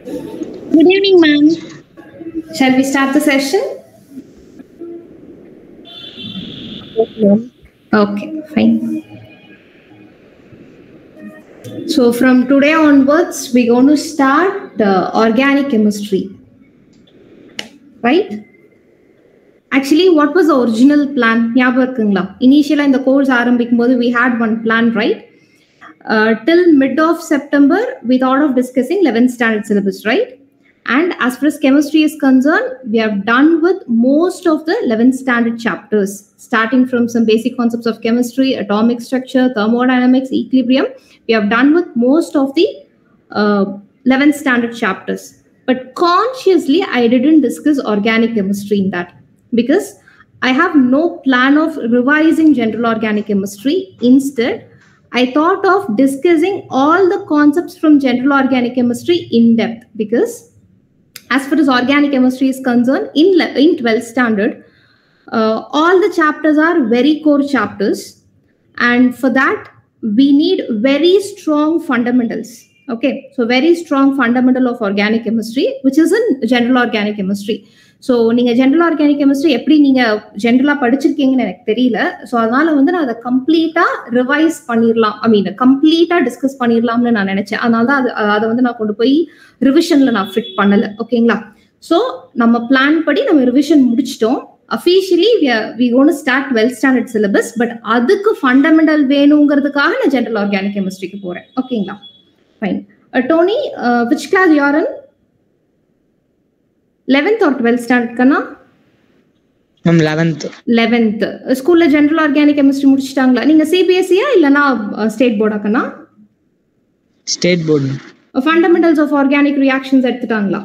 Good evening, ma'am. Shall we start the session? Okay, fine. So from today onwards, we're going to start uh, organic chemistry. Right? Actually, what was the original plan? ஞாபகம் இருக்குங்களா இனிஷியலா இந்த course ஆரம்பிக்கும் போது we had one plan, right? Uh, till mid of September, we thought of discussing 11th standard syllabus, right? And as far as chemistry is concerned, we have done with most of the 11th standard chapters, starting from some basic concepts of chemistry, atomic structure, thermodynamics, equilibrium. We have done with most of the uh, 11th standard chapters. But consciously, I didn't discuss organic chemistry in that because I have no plan of revising general organic chemistry. Instead, I thought of discussing all the concepts from general organic chemistry in depth because as far as organic chemistry is concerned in, le- in 12th standard uh, all the chapters are very core chapters and for that we need very strong fundamentals okay so very strong fundamental of organic chemistry which is in general organic chemistry so நீங்க general organic chemistry எப்படி நீங்க ஜென்ரலா படிச்சிருக்கீங்கன்னு எனக்கு தெரியல so அதனால வந்து நான் அதை கம்ப்ளீட்டா ரிவைஸ் பண்ணிடலாம் ஐ மீன் கம்ப்ளீட்டா டிஸ்கஸ் பண்ணிடலாம்னு நான் நினைச்சேன் அதனால தான் அது அதை வந்து நான் கொண்டு போய் ரிவிஷன்ல நான் ஃபிட் பண்ணல ஓகேங்களா ஸோ நம்ம பிளான் படி நம்ம ரிவிஷன் முடிச்சிட்டோம் officially we gonna start twelfth standard syllabus but அதுக்கு ஃபண்டமெண்டல் வேணுங்கிறதுக்காக நான் ஜென்ரல் ஆர்கானிக் கெமிஸ்ட்ரிக்கு போறேன் ஓகேங்களா ஃபைன் டோனி விச் கிளாஸ் யாரன் லெவன்த் ஆர் டுவெல்த் ஸ்டாண்டர்ட் கண்ணா மேம் லெவன்த் லெவன்த் ஸ்கூல்ல ஜென்ரல் ஆர்கானிக் கெமிஸ்ட்ரி முடிச்சிட்டாங்களா நீங்க சிபிஎஸ்சியா இல்லனா ஸ்டேட் போர்டா கண்ணா state board fundamentals of organic reactions எடுத்துட்டாங்களா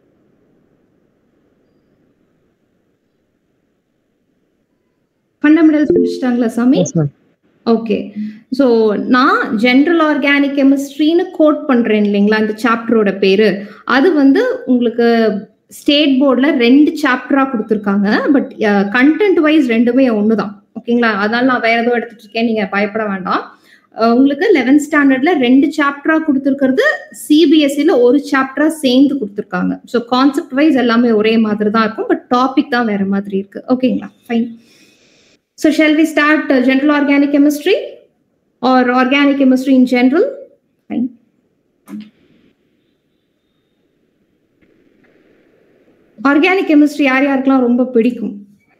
ஃபண்டமெண்டல்ஸ் முடிச்சிட்டாங்களா சாமி ஓகே ஸோ நான் ஜென்ரல் ஆர்கானிக் கெமிஸ்ட்ரின்னு கோட் பண்றேன் இல்லைங்களா இந்த சாப்டரோட பேரு அது வந்து உங்களுக்கு ஸ்டேட் போர்டில் ரெண்டு சாப்டரா கொடுத்துருக்காங்க பட் கண்டென்ட் வைஸ் ரெண்டுமே ஒன்று தான் ஓகேங்களா அதனால நான் வேற ஏதோ எடுத்துட்டு இருக்கேன் நீங்க பயப்பட வேண்டாம் அஹ் உங்களுக்கு லெவன்த் ஸ்டாண்டர்ட்ல ரெண்டு சாப்டரா கொடுத்துருக்கிறது சிபிஎஸ்சில ஒரு சாப்டரா சேர்ந்து கொடுத்துருக்காங்க ஸோ கான்செப்ட் வைஸ் எல்லாமே ஒரே மாதிரி தான் இருக்கும் பட் டாபிக் தான் வேற மாதிரி இருக்கு ஓகேங்களா fine so shall we start general organic chemistry or organic chemistry in general fine organic chemistry யார் யாருக்கெல்லாம் ரொம்ப பிடிக்கும்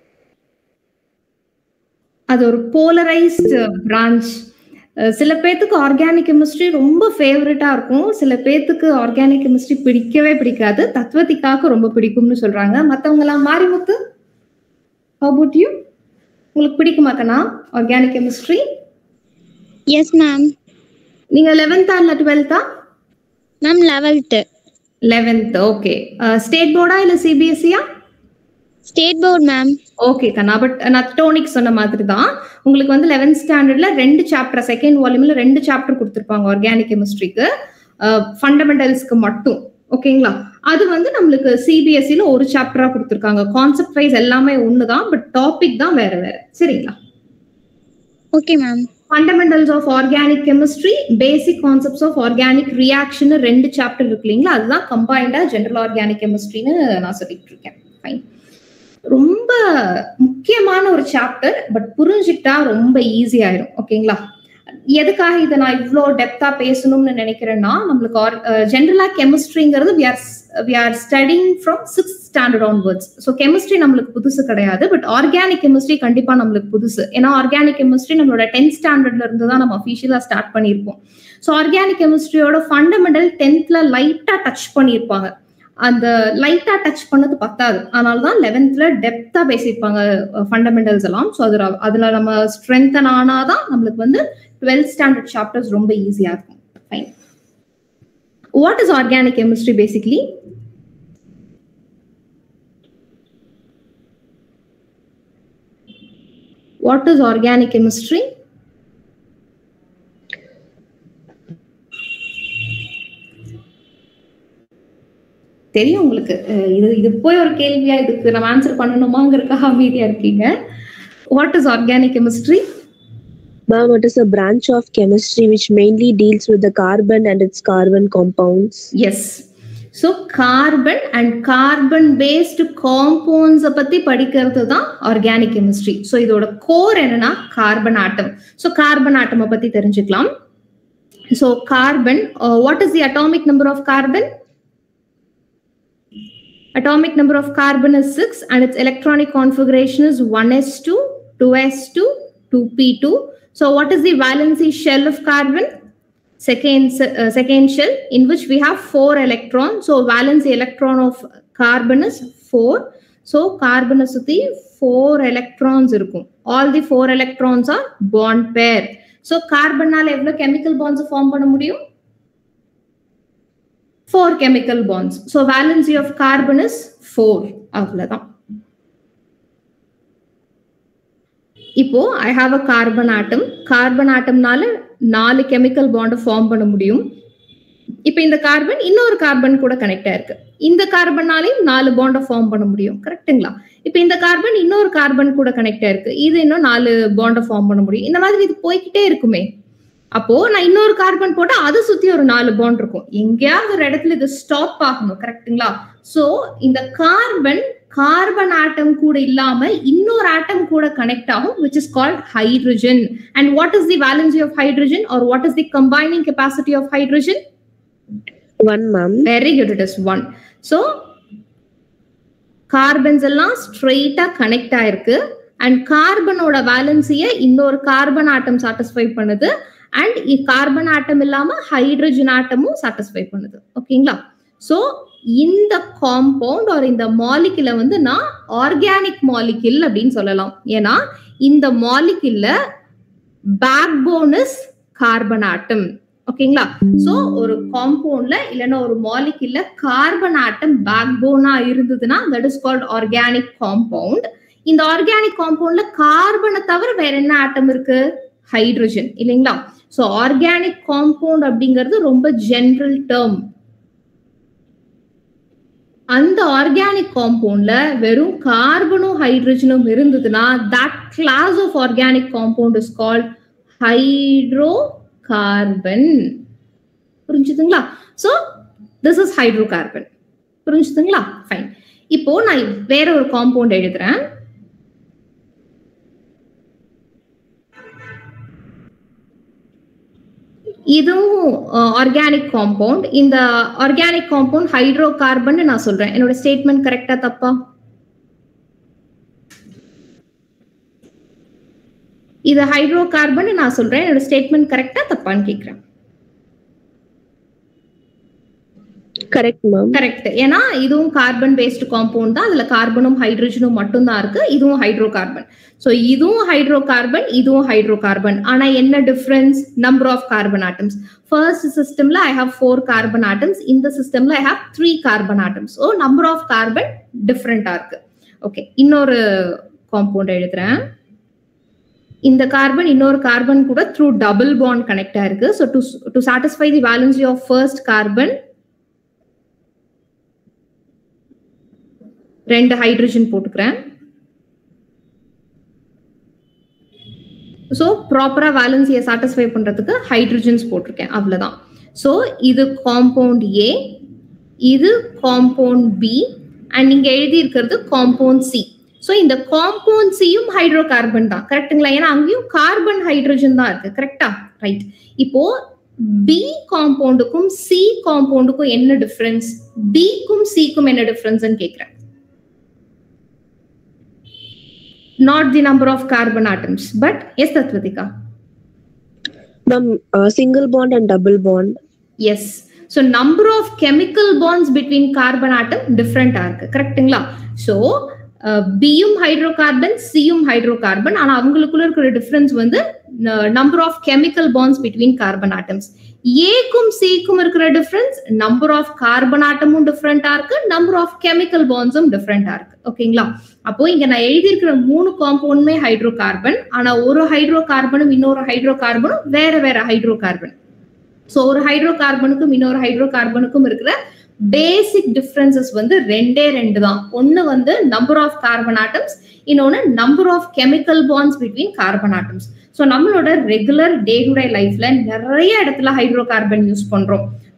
அது ஒரு போலரைஸ்டு பிரான்ச் சில பேர்த்துக்கு ஆர்கானிக் கெமிஸ்ட்ரி ரொம்ப ஃபேவரட்டா இருக்கும் சில பேர்த்துக்கு ஆர்கானிக் கெமிஸ்ட்ரி பிடிக்கவே பிடிக்காது தத்துவத்திக்காக ரொம்ப பிடிக்கும்னு சொல்றாங்க மத்தவங்க எல்லாம் மாறிமுத்து அபவுட் யூ உங்களுக்கு பிடிக்குமா கண்ணா ஆர்கானிக் கெமிஸ்ட்ரி Yes, ma'am. நீங்க லெவன்த்தா இல்ல டுவெல்த்தா Ma'am, 11th. Eleventh okay state போர்டா இல்ல சிபிஎஸ்சியா State board, ma'am. ஓகே கண்ணா பட் நான் டோனிக் சொன்ன மாதிரி தான் உங்களுக்கு வந்து லெவன்த் ஸ்டாண்டர்ட்ல ரெண்டு சாப்டர் செகண்ட் வால்யூம்ல ரெண்டு சாப்டர் கொடுத்துருப்பாங்க ஆர்கானிக் கெமிஸ்ட்ரிக்கு ஃபண்டமெண்டல்ஸ்க்கு மட்டும் ஓகேங்களா அது வந்து நம்மளுக்கு சிபிஎஸ்சில ஒரு சாப்டரா கொடுத்துருக்காங்க கான்செப்ட் வைஸ் எல்லாமே ஒன்று தான் பட் டாபிக் தான் வேற வேற சரிங்களா Okay, ma'am. Fundamentals of organic chemistry basic concepts of organic reaction ரெண்டு சாப்டர் இருக்கு இல்லைங்களா அதுதான் கம்பைண்டா ஜெனரல் ஆர்கானிக் கெமிஸ்ட்ரின்னு நான் சொல்லிட்டு இருக்கேன் ஃபைன் ரொம்ப முக்கியமான ஒரு சாப்டர் பட் புரிஞ்சுக்கிட்டா ரொம்ப ஈஸி ஆயிரும் ஓகேங்களா எதுக்காக இதை நான் இவ்வளோ டெப்தா பேசணும்னு நினைக்கிறேன்னா நம்மளுக்கு ஜென்ரலா கெமிஸ்ட்ரிங்கிறது we are we are studying from sixth standard onwards so chemistry நம்மளுக்கு புதுசு கிடையாது பட் ஆர்கானிக் கெமிஸ்ட்ரி கண்டிப்பா நம்மளுக்கு புதுசு ஏன்னா ஆர்கானிக் கெமிஸ்ட்ரி நம்மளோட டென்த் ஸ்டாண்டர்ட்ல இருந்து தான் நம்ம அஃபிஷியலா ஸ்டார்ட் பண்ணியிருப்போம் ஸோ ஆர்கானிக் கெமிஸ்ட்ரியோட ஃபண்டமெண்டல் டென்த்ல லைட்டா டச் பண்ணியிருப்பாங்க அந்த லைட்டா டச் பண்ணது பத்தாது அதனால தான் லெவன்த்ல டெப்தா பேசியிருப்பாங்க ஃபண்டமெண்டல்ஸ் எல்லாம் ஸோ அது அதுல நம்ம ஸ்ட்ரென்தன் ஆனாதான் நம்மளுக்கு வந்து டுவெல்த் ஸ்டாண்டர்ட் சாப்டர்ஸ் ரொம்ப ஈஸியா இருக்கும் fine what is organic chemistry basically what is organic chemistry தெரியும் உங்களுக்கு அஹ் இது இது போய் ஒரு கேள்வியா இதுக்கு நம்ம ஆன்சர் பண்ணணுமாங்கிறதுக்காக அமைதியா இருக்கீங்க what is organic chemistry Ma'am, it is a branch of chemistry which mainly deals with the carbon and its carbon compounds. Yes so carbon and carbon based காம்பவுண்ட்ஸை பத்தி படிக்கிறது தான் ஆர்கானிக் கெமிஸ்ட்ரி ஸோ இதோட core என்னன்னா carbon atom so carbon ஆட்டமை பத்தி தெரிஞ்சுக்கலாம் so carbon what is the atomic number of carbon atomic number of carbon is 6 and its electronic configuration is 1s2 2s2 2p2 so what is the valency shell of carbon second uh, second shell in which we have four electrons so valency electron of carbon is 4 so carbon is the four electrons இருக்கும் all the four electrons are bond pair so carbon நால எவ்வளவு chemical bonds form பண்ண முடியும் four chemical bonds. So valency of carbon is four. அவ்வளவுதான் இப்போ I have a carbon atom carbon ஆட்டம்னால நாலு chemical bond form பண்ண முடியும் இப்போ இந்த கார்பன் இன்னொரு கார்பன் கூட கனெக்ட் ஆயிருக்கு இந்த கார்பனாலையும் நாலு பாண்டை ஃபார்ம் பண்ண முடியும் கரெக்ட்டுங்களா இப்போ இந்த கார்பன் இன்னொரு கார்பன் கூட கனெக்ட் ஆயிருக்கு இது இன்னும் நாலு பாண்டை ஃபார்ம் பண்ண முடியும் இந்த மாதிரி இது போய்கிட்டே இருக்குமே அப்போ நான் இன்னொரு கார்பன் போட்டா அதை சுத்தி ஒரு நாலு பாண்ட் இருக்கும் எங்கேயாவது ஒரு இடத்துல இது ஸ்டாப் ஆகணும் கரெக்ட்டுங்களா சோ இந்த கார்பன் கார்பன் ஆட்டம் கூட இல்லாம இன்னொரு ஆட்டம் கூட கனெக்ட் ஆகும் which is called hydrogen and what is the valency of hydrogen or what is the combining capacity of hydrogen one ma'am very good it is one so carbons எல்லாம் ஸ்ட்ரெயிட்டா connect ஆயிருக்கு and கார்பனோட வேலன்சியை இன்னொரு carbon atom satisfy பண்ணுது and carbon atom இல்லாம hydrogen ஆட்டமும் satisfy பண்ணுது ஓகேங்களா ஸோ இந்த காம்பவுண்ட் ஒரு இந்த மாலிகுல வந்து நான் ஆர்கானிக் மாலிகுல் அப்படின்னு சொல்லலாம் ஏன்னா இந்த மாலிகுல்ல backbone is carbon atom ஓகேங்களா சோ ஒரு காம்பவுண்ட்ல இல்லைன்னா ஒரு மாலிகுல்ல கார்பன் ஆட்டம் பேக் போனா இருந்ததுன்னா that is called organic compound இந்த ஆர்கானிக் காம்பவுண்ட்ல கார்பனை தவிர வேற என்ன ஆட்டம் இருக்கு ஹைட்ரஜன் இல்லைங்களா ஸோ ஆர்கானிக் காம்பவுண்ட் அப்படிங்கிறது ரொம்ப ஜென்ரல் டேர்ம் அந்த ஆர்கானிக் காம்பவுண்ட்ல வெறும் கார்பனும் ஹைட்ரஜனும் இருந்ததுன்னா that class of organic compound is called hydrocarbon புரிஞ்சுதுங்களா so this is hydrocarbon புரிஞ்சுதுங்களா ஃபைன் இப்போ நான் வேற ஒரு காம்பவுண்ட் எழுதுறேன் இதுவும் ஆர்கானிக் காம்பவுண்ட் இந்த ஆர்கானிக் காம்பவுண்ட் ஹைட்ரோ கார்பன் நான் சொல்றேன் என்னோட ஸ்டேட்மெண்ட் கரெக்டா தப்பா இது ஹைட்ரோ கார்பன் நான் சொல்றேன் என்னோட ஸ்டேட்மெண்ட் கரெக்டா தப்பான்னு கேக்குறேன் கரெக்ட் மேம் கரெக்ட் ஏன்னா இதுவும் கார்பன் பேஸ்டு காம்பவுண்ட் தான் அதுல கார்பனும் ஹைட்ரஜனும் மட்டும் தான் இருக்கு இதுவும் ஹைட்ரோ கார்பன் ஸோ இதுவும் ஹைட்ரோ கார்பன் இதுவும் ஹைட்ரோ கார்பன் ஆனா என்ன difference number of carbon atoms first சிஸ்டம்ல I have four carbon atoms இந்த சிஸ்டம்ல I have three carbon atoms so number of carbon டிஃப்ரெண்டா இருக்கு ஓகே இன்னொரு காம்பவுண்ட் எழுதுறேன் இந்த கார்பன் இன்னொரு கார்பன் கூட த்ரூ டபுள் பாண்ட் கனெக்ட் ஆயிருக்கு so to to satisfy the valency of first carbon ரெண்டு ஹைட்ரஜன் போட்டுக்கிறேன் ஸோ ப்ராப்பரா வேலன்சியை சாட்டிஸ்ஃபை பண்றதுக்கு ஹைட்ரஜன்ஸ் போட்டிருக்கேன் அவ்வளவுதான் ஸோ இது காம்பவுண்ட் ஏ இது காம்பவுண்ட் பி அண்ட் நீங்க எழுதி இருக்கிறது காம்பவுண்ட் சி ஸோ இந்த காம்பவுண்ட் சியும் ஹைட்ரோ கார்பன் தான் கரெக்டுங்களா ஏன்னா அங்கேயும் கார்பன் ஹைட்ரஜன் தான் இருக்கு கரெக்டா ரைட் இப்போ பி காம்பவுண்டுக்கும் சி காம்பவுண்டுக்கும் என்ன டிஃபரன்ஸ் பிக்கும் சிக்கும் என்ன டிஃபரன்ஸ் கேட்கிறேன் not the number of carbon atoms but yes tatvatika ma'am single bond and double bond yes so number of chemical bonds between carbon atom different ஆ இருக்கு கரெக்ட்டுங்களா so பியும் ஹைட்ரோகார்பன் சியும் ஹைட்ரோகார்பன் ஆனா அவங்களுக்குள்ள இருக்கிற டிஃபரன்ஸ் வந்து number of chemical bonds between carbon atoms ஏக்கும் சிக்கும் இருக்கிற டிஃபரன்ஸ் நம்பர் ஆஃப் கார்பன் ஆட்டமும் டிஃப்ரெண்டா இருக்கு நம்பர் ஆஃப் கெமிக்கல் பாண்ட்ஸும் டிஃப்ரெண்டா இருக்கு ஓகேங்களா அப்போ இங்க நான் எழுதியிருக்கிற மூணு காம்பவுண்டுமே ஹைட்ரோ கார்பன் ஆனா ஒரு ஹைட்ரோ கார்பனும் இன்னொரு ஹைட்ரோ கார்பனும் வேற வேற ஹைட்ரோ கார்பன் ஸோ ஒரு ஹைட்ரோ கார்பனுக்கும் இன்னொரு ஹைட்ரோ கார்பனுக்கும் இருக்கிற பேசிக் டிஃபரன்சஸ் வந்து ரெண்டே ரெண்டு தான் ஒன்னு வந்து நம்பர் ஆஃப் கார்பன் ஆட்டம்ஸ் இன்னொன்னு number of chemical bonds between carbon atoms so நம்மளோட ரெகுலர் டே டு டே லைஃப்ல நிறைய இடத்துல ஹைட்ரோ கார்பன் யூஸ் பண்றோம்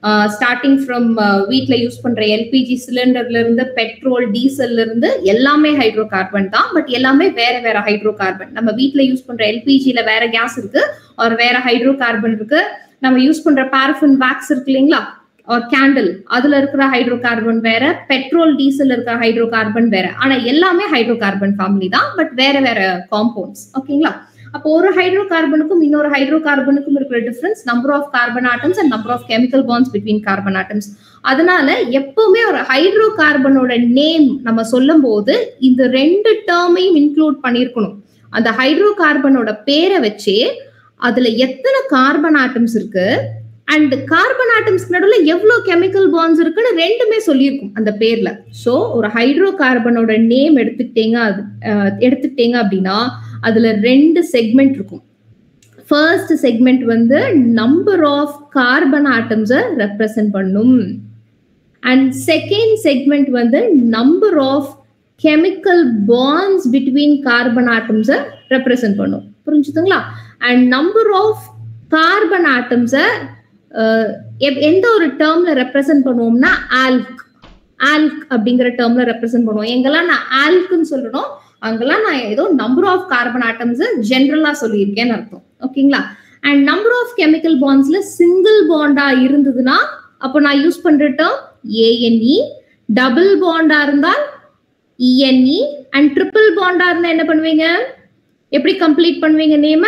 ஸ்டார்டிங் ஃப்ரம் வீட்டில் யூஸ் பண்ற எல்பிஜி சிலிண்டர்ல இருந்து பெட்ரோல் டீசல்ல இருந்து எல்லாமே ஹைட்ரோ கார்பன் தான் பட் எல்லாமே வேற வேற ஹைட்ரோ கார்பன் நம்ம வீட்டில் யூஸ் பண்ற எல்பிஜில வேற கேஸ் இருக்கு ஒரு வேற ஹைட்ரோ கார்பன் இருக்கு நம்ம யூஸ் பண்ற பாரஃபின் வேக்ஸ் இருக்கு இல்லைங்களா ஒரு கேண்டில் அதுல இருக்கிற ஹைட்ரோ கார்பன் வேற பெட்ரோல் டீசல் இருக்கிற ஹைட்ரோ கார்பன் வேற ஆனா எல்லாமே ஹைட்ரோ கார்பன் ஃபேமிலி தான் பட் வேற வேற காம்பவுண்ட்ஸ் ஓகேங்களா அப்போ ஒரு ஹைட்ரோ கார்பனுக்கும் இன்னொரு ஹைட்ரோ கார்பனுக்கும் இருக்கிற difference number of carbon atoms and number of chemical bonds between carbon atoms அதனால எப்பவுமே ஒரு ஹைட்ரோ கார்பனோட நேம் நம்ம சொல்லும் போது இந்த ரெண்டு டேர்மையும் இன்க்ளூட் பண்ணியிருக்கணும் அந்த ஹைட்ரோ கார்பனோட பேரை வச்சு அதுல எத்தனை கார்பன் ஆட்டம்ஸ் இருக்கு அண்ட் கார்பன் ஆட்டம்ஸ்க்கு நடுவில் எவ்வளவு கெமிக்கல் பாண்ட்ஸ் இருக்குன்னு ரெண்டுமே சொல்லியிருக்கும் அந்த பேர்ல ஸோ ஒரு ஹைட்ரோ கார்பனோட நேம் எடுத்துக்கிட்டீங்க அது அஹ், எடுத்துக்கிட்டீங்க அப்படின்னா அதுல ரெண்டு செக்மெண்ட் இருக்கும் ஃபர்ஸ்ட் செக்மெண்ட் வந்து நம்பர் ஆஃப் கார்பன் ஆட்டம்ஸை ரெப்ரசன்ட் பண்ணும் அண்ட் செகண்ட் செக்மெண்ட் வந்து number of chemical bonds between carbon ஆட்டம்ஸை ரெப்ரசன்ட் பண்ணும் புரிஞ்சுதுங்களா அண்ட் நம்பர் ஆஃப் கார்பன் ஆட்டம்ஸை எந்த ஒரு டேர்ம்ல ரெப்ரசன்ட் பண்ணுவோம்னா ஆல்க் ஆல்க் அப்படிங்கிற டேர்ம்ல ரெப்ரசன்ட் பண்ணுவோம் எங்கெல்லாம் நான் ஆல்க்னு சொல்லணும் அங்கெல்லாம் நான் ஏதோ நம்பர் ஆஃப் கார்பன் ஆட்டம்ஸ் ஜென்ரலா சொல்லியிருக்கேன்னு அர்த்தம் ஓகேங்களா அண்ட் நம்பர் ஆஃப் கெமிக்கல் பாண்ட்ஸ்ல சிங்கிள் பாண்டா இருந்ததுன்னா அப்போ நான் யூஸ் பண்ற டேர்ம் ஏஎன்இ டபுள் பாண்டா இருந்தால் இஎன்இ அண்ட் ட்ரிபிள் பாண்டா இருந்தா என்ன பண்ணுவீங்க எப்படி கம்ப்ளீட் பண்ணுவீங்க நேம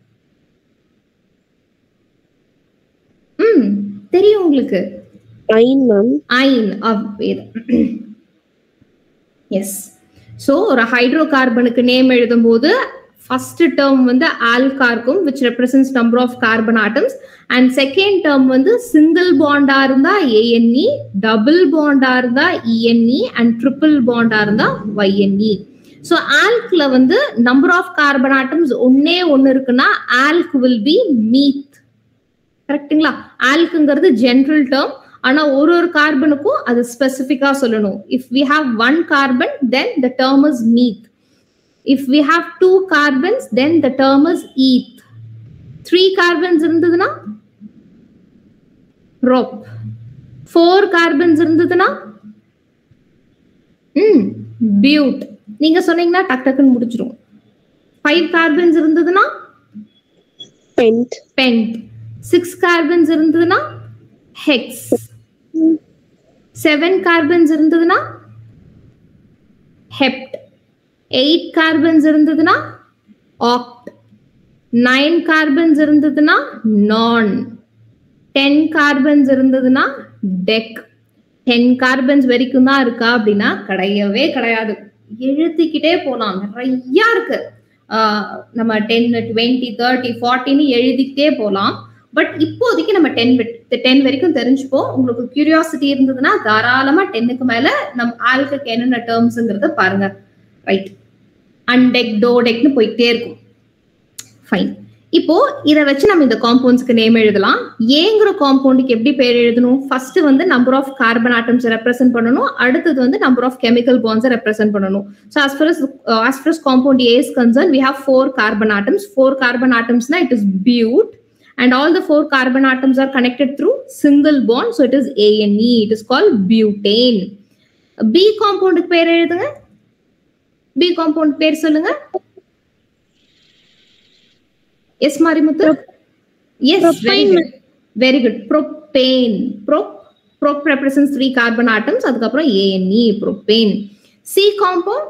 ம் தெரியும் உங்களுக்கு ஐன் மேம் ஐன் அவ்வேதம் எஸ் ஸோ ஒரு ஹைட்ரோ கார்பனுக்கு நேம் எழுதும்போது ஃபர்ஸ்ட் டேர்ம் வந்து ஆல்கா இருக்கும் which represents number of carbon atoms and second term வந்து சிங்கிள் பாண்டா இருந்தா ஏஎன்இ டபுள் பாண்டா இருந்தா இஎன்இ அண்ட் ட்ரிபிள் பாண்டா இருந்தா ஒய்என்இ ஸோ ஆல்க்ல வந்து நம்பர் ஆஃப் கார்பன் ஆட்டம்ஸ் ஒன்னே ஒன்னு இருக்குன்னா ஆல்க் வில் பி மீத் கரெக்ட்டுங்களா ஆல்க்குங்கிறது ஜென்ரல் டேர்ம் ஆனா ஒரு ஒரு கார்பனுக்கும் அது ஸ்பெசிஃபிக்கா சொல்லணும் if we have one carbon then the term is meth if we have two carbons then the term is eth three carbons இருந்ததுன்னா ரோப் ஃபோர் கார்பன்ஸ் இருந்ததுன்னா ம் பியூட் நீங்க சொன்னீங்கன்னா டக் டக்குன்னு முடிச்சிரும் ஃபைவ் கார்பன்ஸ் இருந்ததுன்னா பென்ட் பென்ட் சிக்ஸ் கார்பன்ஸ் இருந்ததுன்னா ஹெக்ஸ் செவன் கார்பன்ஸ் இருந்ததுன்னா ஹெப்ட் எயிட் கார்பன்ஸ் இருந்ததுன்னா ஆக்ட் நைன் கார்பன்ஸ் இருந்ததுன்னா நான் டென் கார்பன்ஸ் இருந்ததுன்னா டெக் டென் கார்பன்ஸ் வரைக்கும் தான் இருக்கா அப்படின்னா கிடையவே கிடையாது எழுதிக்கிட்டே போலாம் நிறைய இருக்கு ஆஹ் நம்ம டென் டுவெண்ட்டி தேர்ட்டி ஃபார்ட்டின்னு எழுதிக்கிட்டே போலாம் பட் இப்போதைக்கு நம்ம டென் டென் வரைக்கும் தெரிஞ்சுப்போம் உங்களுக்கு கியூரியாசிட்டி இருந்ததுன்னா தாராளமா டென்னுக்கு மேல நம்ம ஆல்குக்கு என்னென்ன டேர்ம்ஸுங்கிறத பாருங்க ரைட் அன்டெக் டோடெக்னு போயிட்டே இருக்கும் ஃபைன் இப்போ இதை வச்சு நம்ம இந்த காம்பவுண்ட்ஸ்க்கு நேம் எழுதலாம் ஏங்கிற காம்பவுண்டுக்கு எப்படி பேர் எழுதணும் ஃபர்ஸ்ட் வந்து number of carbon atoms represent பண்ணணும் அடுத்தது வந்து number of chemical bonds represent பண்ணணும் so as far as uh, as far as compound A is concerned we have four carbon atoms four carbon atoms na it is but and all the four carbon atoms are connected through single bond so it is A and E it is called butane B compound பேர் எழுதுங்க B compound பேர் சொல்லுங்க yes Marimuthu yes very Propane. Good very good propane prop prop represents three carbon atoms அதுக்கப்புறம் A N E propane C compound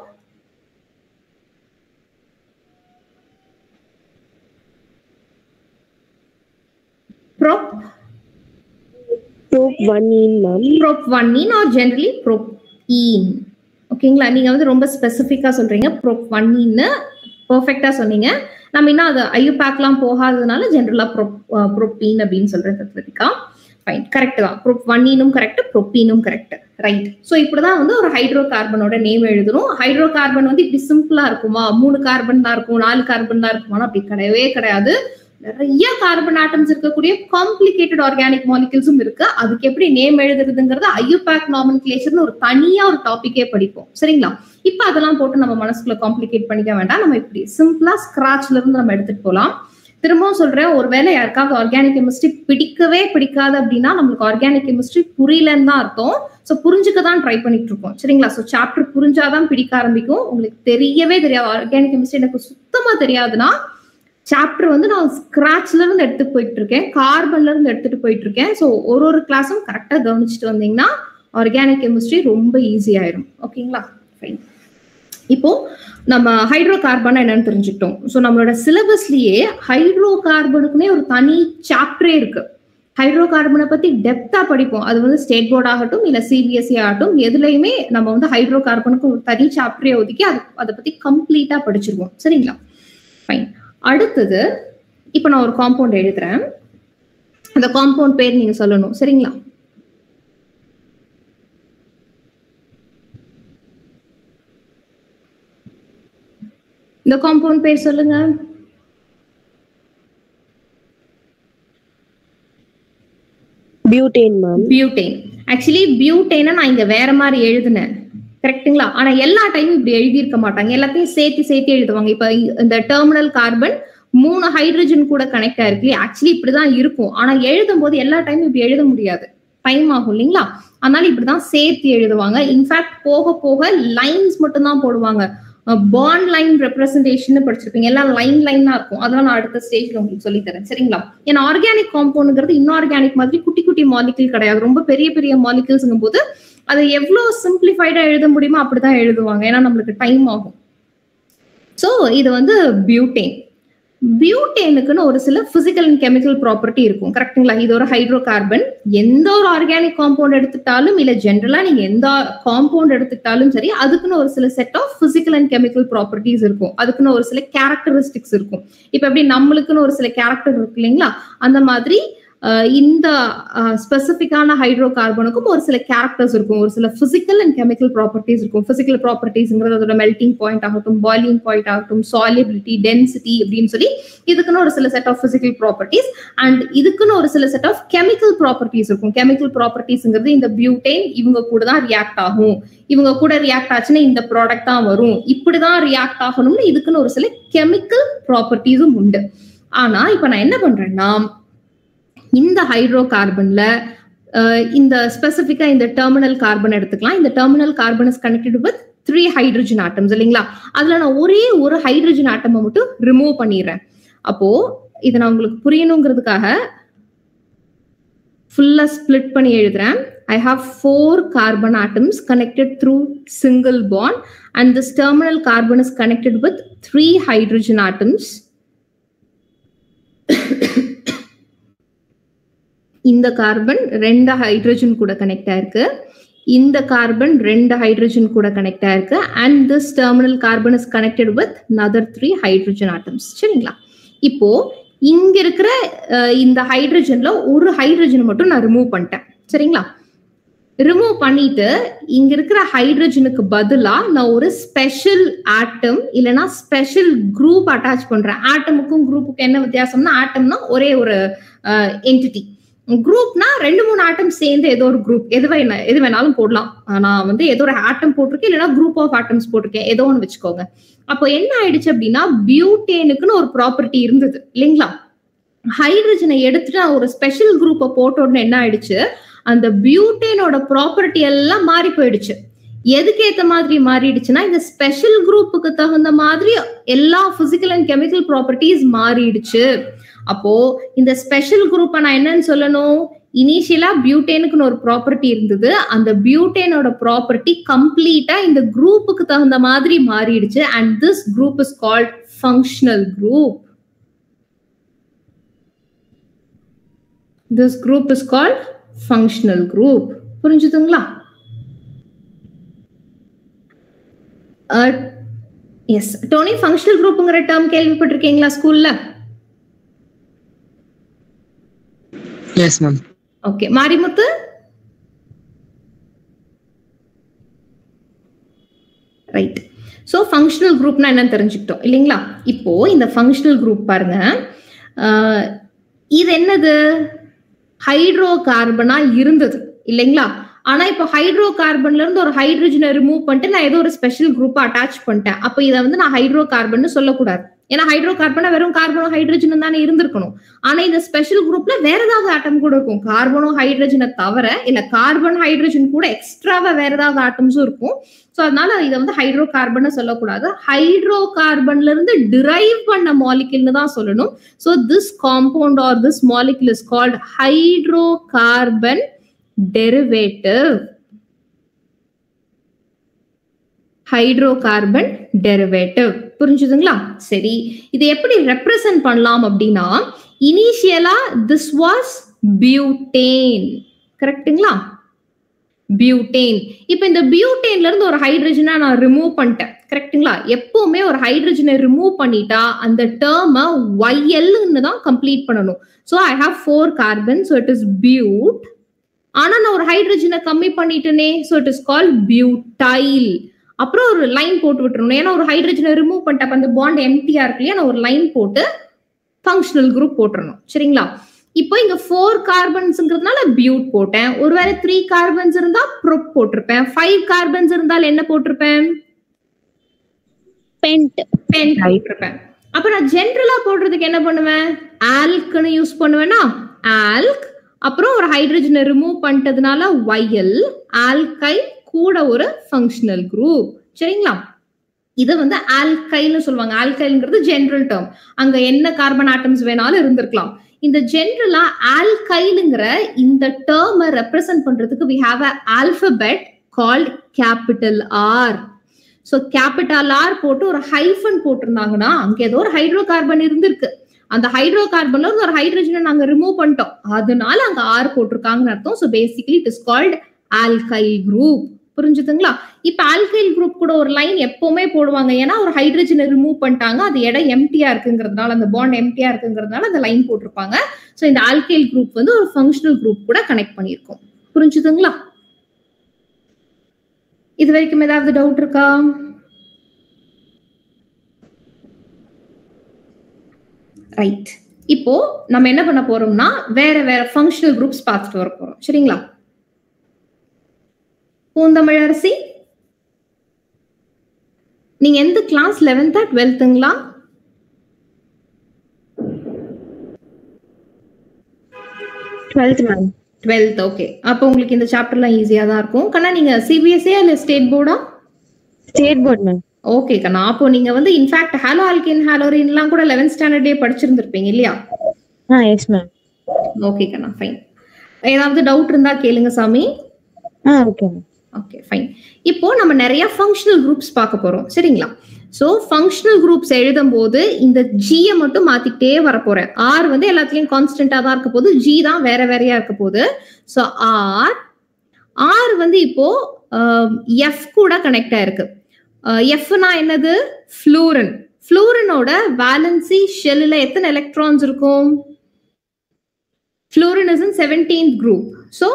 prop prop one ene ma'am prop one ene or generally prop ene ஓகேங்களா நீங்க வந்து ரொம்ப ஸ்பெசிஃபிக்கா சொல்றீங்க probe ஒன்னின்னு பர்ஃபெக்டா சொன்னீங்க நம்ம இன்னும் அது ஐயூபேக்லாம் போகாததுனால ஜென்ரலா ப்ரோப் ப்ரோப்பீன் அப்படின்னு சொல்றது தத்வதிகா ஃபைன் கரெக்ட் தான் ப்ரோப் ஒன்னினும் கரெக்ட் ப்ரோப்பீனும் கரெக்ட் ரைட் ஸோ இப்படிதான் வந்து ஒரு ஹைட்ரோ கார்பனோட நேம் எழுதணும் ஹைட்ரோ கார்பன் வந்து இப்படி சிம்பிளா இருக்குமா மூணு கார்பன் தான் இருக்கும் நாலு கார்பன் தான் இருக்குமா அப்படி கிடையவே கிடையாது நிறைய கார்பன் ஆட்டம்ஸ் இருக்கக்கூடிய காம்ப்ளிகேட்டட் ஆர்கானிக் மாலிகூல்ஸும் இருக்கு அதுக்கு எப்படி நேம் எழுதுறதுங்கிறது ஐயூபேக் நாமன்கிளேச்சர்னு ஒரு தனியா ஒரு டாபிக்கே படிப்போம் சரிங்களா இப்ப அதெல்லாம் போட்டு நம்ம மனசுக்குள்ள காம்ப்ளிகேட் பண்ணிக்க வேண்டாம் நம்ம இப்படி சிம்பிளா ஸ்கிராச்ல இருந்து நம்ம எடுத்துட்டு போலாம் திரும்பவும் சொல்றேன் ஒருவேளை யாருக்காவது ஆர்கானிக் கெமிஸ்ட்ரி பிடிக்கவே பிடிக்காது அப்படின்னா நம்மளுக்கு ஆர்கானிக் கெமிஸ்ட்ரி புரியலன்னு தான் அர்த்தம் ஸோ புரிஞ்சுக்க தான் ட்ரை பண்ணிட்டு இருக்கோம் சரிங்களா ஸோ சாப்டர் புரிஞ்சாதான் பிடிக்க ஆரம்பிக்கும் உங்களுக்கு தெரியவே தெரியாது ஆர்கானிக் கெமிஸ்ட்ரி எனக்கு சுத்தமா தெரியாதுன்னா சாப்டர் வந்து நான் ஸ்கிராச்ல இருந்து எடுத்துட்டு போயிட்டு இருக்கேன் கார்பன்ல இருந்து எடுத்துட்டு போயிட்டு இருக்கேன் ஸோ ஒரு ஒரு கிளாஸும் கரெக்டாக கவனிச்சுட்டு வந்தீங்கன்னா ஆர்கானிக் கெமிஸ்ட்ரி ரொம்ப ஈஸி ஆயிரும் ஓகேங்களா ஃபைன் இப்போ நம்ம ஹைட்ரோ கார்பன் என்னன்னு தெரிஞ்சுக்கிட்டோம் ஸோ நம்மளோட சிலபஸ்லயே ஹைட்ரோ கார்பனுக்குனே ஒரு தனி சாப்டரே இருக்கு ஹைட்ரோ கார்பனை பத்தி டெப்தா படிப்போம் அது வந்து ஸ்டேட் போர்ட் ஆகட்டும் இல்ல சிபிஎஸ்சி ஆகட்டும் எதுலையுமே நம்ம வந்து ஹைட்ரோ கார்பனுக்கு ஒரு தனி சாப்டரே ஒதுக்கி அது அதை பத்தி கம்ப்ளீட்டா படிச்சிருவோம் சரிங்களா ஃபைன் அடுத்தது இப்போ நான் ஒரு காம்பவுண்ட் எழுதுறேன் அந்த காம்பவுண்ட் பேர் நீங்க சொல்லணும் சரிங்களா இந்த காம்பவுண்ட் பேர் சொல்லுங்க பியூட்டேன் மேம் பியூட்டேன் ஆக்சுவலி பியூட்டேனை நான் இங்க வேற மாதிரி எழுதினேன் கரெக்ட்டுங்களா ஆனா எல்லா டைமும் இப்படி எழுதியிருக்க மாட்டாங்க எல்லாத்தையும் சேர்த்து சேர்த்து எழுதுவாங்க இப்ப இந்த டெர்மினல் கார்பன் மூணு ஹைட்ரஜன் கூட கனெக்ட் ஆயிருக்கு ஆக்சுவலி இப்படிதான் இருக்கும் ஆனா எழுதும் போது எல்லா டைமும் இப்படி எழுத முடியாது டைம் ஆகும் இல்லைங்களா அதனால இப்படிதான் சேர்த்து எழுதுவாங்க இன்ஃபேக்ட் போக போக லைன்ஸ் மட்டும் தான் போடுவாங்க பாண்ட் லைன் ரெப்ரஸன்டேஷன் படிச்சிருப்பீங்க எல்லாம் லைன் லைனா இருக்கும் அதெல்லாம் நான் அடுத்த ஸ்டேஜ்ல உங்களுக்கு சொல்லி தரேன் சரிங்களா ஏன்னா ஆர்கானிக் காம்பவுண்டுங்கிறது இன்ஆர்கானிக் மாதிரி குட்டி குட்டி மாலிகுல் கிடையாது ரொம்ப பெரிய பெரிய மாலிகுல்ஸ்ங்கும் போது அதை எவ்வளவு சிம்பிளிஃபைடா எழுத முடியுமோ அப்படிதான் எழுதுவாங்க ஏன்னா நம்மளுக்கு டைம் ஆகும் ஸோ இது வந்து பியூட்டேன் பியூட்டேனுக்குன்னு ஒரு சில பிசிக்கல் அண்ட் கெமிக்கல் ப்ராப்பர்ட்டி இருக்கும் கரெக்ட்டுங்களா இது ஒரு ஹைட்ரோ கார்பன் எந்த ஒரு ஆர்கானிக் காம்பவுண்ட் எடுத்துட்டாலும் இல்ல ஜென்ரலா நீங்க எந்த காம்பவுண்ட் எடுத்துக்கிட்டாலும் சரி அதுக்குன்னு ஒரு சில set of physical and chemical properties இருக்கும் அதுக்குன்னு ஒரு சில கேரக்டரிஸ்டிக்ஸ் இருக்கும் இப்ப எப்படி நம்மளுக்குன்னு ஒரு சில கேரக்டர் இருக்கு இல்லைங்களா அந்த மாதிரி அஹ் இந்த ஸ்பெசிஃபிக்கான ஹைட்ரோ கார்பனுக்கும் ஒரு சில கேரக்டர்ஸ் இருக்கும் ஒரு சில பிசிக்கல் அண்ட் கெமிக்கல் ப்ராப்பர்ட்டிஸ் இருக்கும் பிசிக்கல் ப்ராப்பர்ட்டிஸ்ங்கிறது அதோட மெல்டிங் பாயிண்ட் ஆகட்டும் பாயிலிங் பாயிண்ட் ஆகட்டும் சாலிபிலிட்டி டென்சிட்டி அப்படின்னு சொல்லி இதுக்குன்னு ஒரு சில set of physical properties and இதுக்குன்னு ஒரு சில செட் ஆஃப் கெமிக்கல் ப்ராப்பர்ட்டிஸ் இருக்கும் கெமிக்கல் ப்ராப்பர்ட்டிஸ்ங்கிறது இந்த பியூட்டேன் இவங்க கூட தான் ரியாக்ட் ஆகும் இவங்க கூட ரியாக்ட் ஆச்சுன்னா இந்த ப்ராடக்ட் தான் வரும் இப்படிதான் ரியாக்ட் ஆகணும்னு இதுக்குன்னு ஒரு சில கெமிக்கல் ப்ராப்பர்ட்டிஸும் உண்டு ஆனா இப்ப நான் என்ன பண்றேன்னா இந்த ஹைட்ரோ கார்பன்ல இந்த ஸ்பெசிஃபிக்கா இந்த டெர்மினல் கார்பன் எடுத்துக்கலாம் இந்த terminal carbon is connected with three hydrogen atoms இல்லைங்களா அதுல நான் ஒரே ஒரு ஹைட்ரஜன் ஆட்டமை மட்டும் ரிமூவ் பண்ணிடுறேன் அப்போ இதை நான் உங்களுக்கு புரியணுங்கிறதுக்காக ஃபுல்லா ஸ்பிளிட் பண்ணி எழுதுறேன் I have four carbon atoms connected through single bond and this terminal carbon is connected with three hydrogen atoms இந்த கார்பன் ரெண்டு ஹைட்ரஜன் கூட கனெக்ட் ஆயிருக்கு இந்த கார்பன் ரெண்டு ஹைட்ரஜன் கூட கனெக்ட் ஆயிருக்கு and this terminal carbon is connected with another three hydrogen atoms சரிங்களா இப்போ இங்க இருக்கிற இந்த ஹைட்ரஜன்ல ஒரு ஹைட்ரஜன் மட்டும் நான் ரிமூவ் பண்ணிட்டேன் சரிங்களா ரிமூவ் பண்ணிட்டு இங்க இருக்கிற ஹைட்ரஜனுக்கு பதிலா நான் ஒரு ஸ்பெஷல் ஆட்டம் இல்லைன்னா ஸ்பெஷல் குரூப் அட்டாச் பண்றேன் ஆட்டமுக்கும் குரூப்புக்கும் என்ன வித்தியாசம்னா ஆட்டம்னா ஒரே ஒரு என்டிட்டி குரூப்னா ரெண்டு மூணு ஆட்டம் சேர்ந்து ஏதோ ஒரு குரூப் எது வேணா எது வேணாலும் போடலாம் நான் வந்து ஏதோ ஒரு ஆட்டம் போட்டிருக்கேன் இல்லைன்னா குரூப் ஆஃப் ஆட்டம்ஸ் போட்டிருக்கேன் ஏதோ ஒன்று வச்சுக்கோங்க அப்போ என்ன ஆயிடுச்சு அப்படின்னா பியூட்டேனுக்குன்னு ஒரு ப்ராப்பர்ட்டி இருந்தது இல்லைங்களா ஹைட்ரஜனை எடுத்துட்டு ஒரு ஸ்பெஷல் குரூப்பை போட்ட உடனே என்ன ஆயிடுச்சு அந்த பியூட்டேனோட ப்ராப்பர்ட்டி எல்லாம் மாறி போயிடுச்சு எதுக்கு ஏத்த மாதிரி மாறிடுச்சுன்னா இந்த ஸ்பெஷல் குரூப்புக்கு தகுந்த மாதிரி எல்லா பிசிக்கல் அண்ட் கெமிக்கல் ப்ராப்பர்ட்டிஸ் மாறிடுச்சு அப்போ இந்த ஸ்பெஷல் குரூப்பை நான் என்னன்னு சொல்லணும் இனிஷியலா பியூட்டேனுக்குன்னு ஒரு ப்ராப்பர்ட்டி இருந்தது அந்த பியூட்டேனோட ப்ராப்பர்ட்டி கம்ப்ளீட்டா இந்த குரூப்புக்கு தகுந்த மாதிரி மாறிடுச்சு and this group is called functional group this group is called functional group புரிஞ்சுதுங்களா எஸ் டோனி ஃபங்க்ஷனல் குரூப்புங்கிற டேர்ம் கேள்விப்பட்டிருக்கீங்களா ஸ்கூல்ல yes ma'am okay Marimuthu right so functional குரூப்னா என்னன்னு தெரிஞ்சுக்கிட்டோம் இல்லைங்களா இப்போ இந்த ஃபங்க்ஷனல் குரூப் பாருங்க இது என்னது ஹைட்ரோ கார்பனா இருந்தது இல்லைங்களா ஆனா இப்போ ஹைட்ரோ கார்பன்ல இருந்து ஒரு ஹைட்ரஜனை ரிமூவ் பண்ணிட்டு நான் ஏதோ ஒரு ஸ்பெஷல் குரூப் அட்டாச் பண்ணிட்டேன் அப்போ இதை வந்து நான் ஹைட்ரோ கார்பன் சொல்லக்கூடாது ஏன்னா ஹைட்ரோ கார்பனா வெறும் கார்பனோ ஹைட்ரஜன் தானே இருந்திருக்கணும் ஆனா இந்த ஸ்பெஷல் குரூப்ல வேற ஏதாவது ஆட்டம் கூட இருக்கும் கார்பனோ ஹைட்ரஜனை தவிர இல்ல கார்பன் ஹைட்ரஜன் கூட எக்ஸ்ட்ராவா வேற ஏதாவது ஆட்டம்ஸும் இருக்கும் ஸோ அதனால இதை வந்து ஹைட்ரோ கார்பன் சொல்லக்கூடாது ஹைட்ரோ கார்பன்ல இருந்து டிரைவ் பண்ண மாலிகுல்னு தான் சொல்லணும் so this compound or this molecule is called hydrocarbon derivative hydrocarbon derivative புரிஞ்சுதுங்களா சரி இது எப்படி ரெப்ரசன்ட் பண்ணலாம் அப்படின்னா இனிஷியலா திஸ் வாஸ் பியூட்டேன் கரெக்ட்டுங்களா பியூட்டேன் இப்போ இந்த பியூட்டேன்ல இருந்து ஒரு ஹைட்ரஜனை நான் ரிமூவ் பண்ணிட்டேன் கரெக்ட்டுங்களா எப்பவுமே ஒரு ஹைட்ரஜனை ரிமூவ் பண்ணிட்டா அந்த டேர்மை ஒய்எல்னு தான் கம்ப்ளீட் பண்ணணும் so I have four carbon so it is but ஆனா நான் ஒரு ஹைட்ரஜனை கம்மி பண்ணிட்டேனே so it is call butyl அப்புறம் ஒரு லைன் போட்டு விட்டுருணும் ஏன்னா ஒரு ஹைட்ரஜனை ரிமூவ் பண்ணிட்டப்ப அந்த பாண்ட் எம்டியா இருக்கு இல்லையா நான் ஒரு லைன் போட்டு ஃபங்க்ஷனல் குரூப் போட்டுறணும் சரிங்களா இப்போ இங்க ஃபோர் கார்பன்ஸ்ங்கிறதுனால பியூட் போட்டேன் ஒருவேளை த்ரீ கார்பன்ஸ் இருந்தா ப்ரொப் போட்டிருப்பேன் ஃபைவ் கார்பன்ஸ் இருந்தால் என்ன போட்டிருப்பேன் பென்ட் பென் போட்டிருப்பேன் அப்ப நான் ஜென்ரலா போடுறதுக்கு என்ன பண்ணுவேன் ஆல்க்னு யூஸ் பண்ணுவேன்னா ஆல்க் அப்புறம் ஒரு ஹைட்ரஜனை ரிமூவ் பண்ணிட்டதுனால ஒய்எல் ஆல்கை கூட ஒரு ஃபங்க்ஷனல் குரூப் சரிங்களா இதை வந்து ஆல்கைல்னு சொல்லுவாங்க ஆல்கைல்ங்கிறது ஜென்ரல் டேர்ம் அங்க என்ன கார்பன் ஆட்டம்ஸ் வேணாலும் இருந்திருக்கலாம் இந்த ஜென்ரலா ஆல்கைலுங்கிற இந்த டேர்மை ரெப்ரசன்ட் பண்றதுக்கு we have a alphabet called capital R so capital R போட்டு ஒரு ஹைஃபன் போட்டிருந்தாங்கன்னா அங்க ஏதோ ஒரு ஹைட்ரோ கார்பன் இருந்திருக்கு அந்த ஹைட்ரோ கார்பன்ல இருந்து ஒரு ஹைட்ரஜனை நாங்க ரிமூவ் பண்ணிட்டோம் அதனால அங்க ஆர் போட்டிருக்காங்கன்னு அர்த்தம் so basically it is called alkyl group புரிஞ்சுதுங்களா இப்ப ஆல்கைல் குரூப் கூட ஒரு லைன் எப்பவுமே போடுவாங்க ஏன்னா ஒரு ஹைட்ரஜனை ரிமூவ் பண்ணிட்டாங்க அது இடம் எம்டியா இருக்குங்கிறதுனால அந்த பாண்ட் எம்டியா இருக்குங்கிறதுனால அந்த லைன் போட்டிருப்பாங்க ஸோ இந்த ஆல்கைல் குரூப் வந்து ஒரு ஃபங்க்ஷனல் குரூப் கூட கனெக்ட் பண்ணியிருக்கோம் புரிஞ்சுதுங்களா இது வரைக்கும் ஏதாவது டவுட் இருக்கா ரைட் இப்போ நம்ம என்ன பண்ண போறோம்னா வேற வேற ஃபங்க்ஷனல் குரூப்ஸ் பார்த்துட்டு வர போறோம் சரிங்களா பூந்தமிழரசி நீங்க எந்த கிளாஸ் லெவன்த்தா டுவெல்த்துங்களா டுவெல்த் மேம் டுவெல்த் ஓகே அப்போ உங்களுக்கு இந்த சாப்டர்லாம் ஈஸியா தான் இருக்கும் கண்ணா நீங்க சிபிஎஸ்சியா இல்ல ஸ்டேட் போர்டா ஸ்டேட் போர்ட் மேம் ஓகே கண்ணா அப்போ நீங்க வந்து இன்ஃபேக்ட் ஹாலோ ஆல்கின் ஹாலோரின்லாம் கூட லெவன்த் ஸ்டாண்டர்டே படிச்சிருந்திருப்பீங்க இல்லையா ஆ எஸ் மேம் ஓகே கண்ணா ஃபைன் ஏதாவது டவுட் இருந்தா கேளுங்க சாமி ah okay ma'am okay fine இப்போ நம்ம நிறைய ஃபங்க்ஷனல் குரூப்ஸ் பார்க்க போறோம் சரிங்களா ஸோ ஃபங்க்ஷனல் குரூப்ஸ் எழுதும் போது இந்த ஜியை மட்டும் மாத்திக்கிட்டே வர போறேன் ஆர் வந்து எல்லாத்துலயும் கான்ஸ்டன்டா தான் இருக்க போகுது ஜி தான் வேற வேறையா இருக்க போகுது ஸோ ஆர் ஆர் வந்து இப்போ எஃப் கூட கனெக்ட் ஆயிருக்கு எஃப்னா என்னது ஃப்ளூரன் ஃப்ளூரனோட வேலன்சி ஷெல்லில் எத்தனை எலக்ட்ரான்ஸ் இருக்கும் fluorine is in seventeenth group so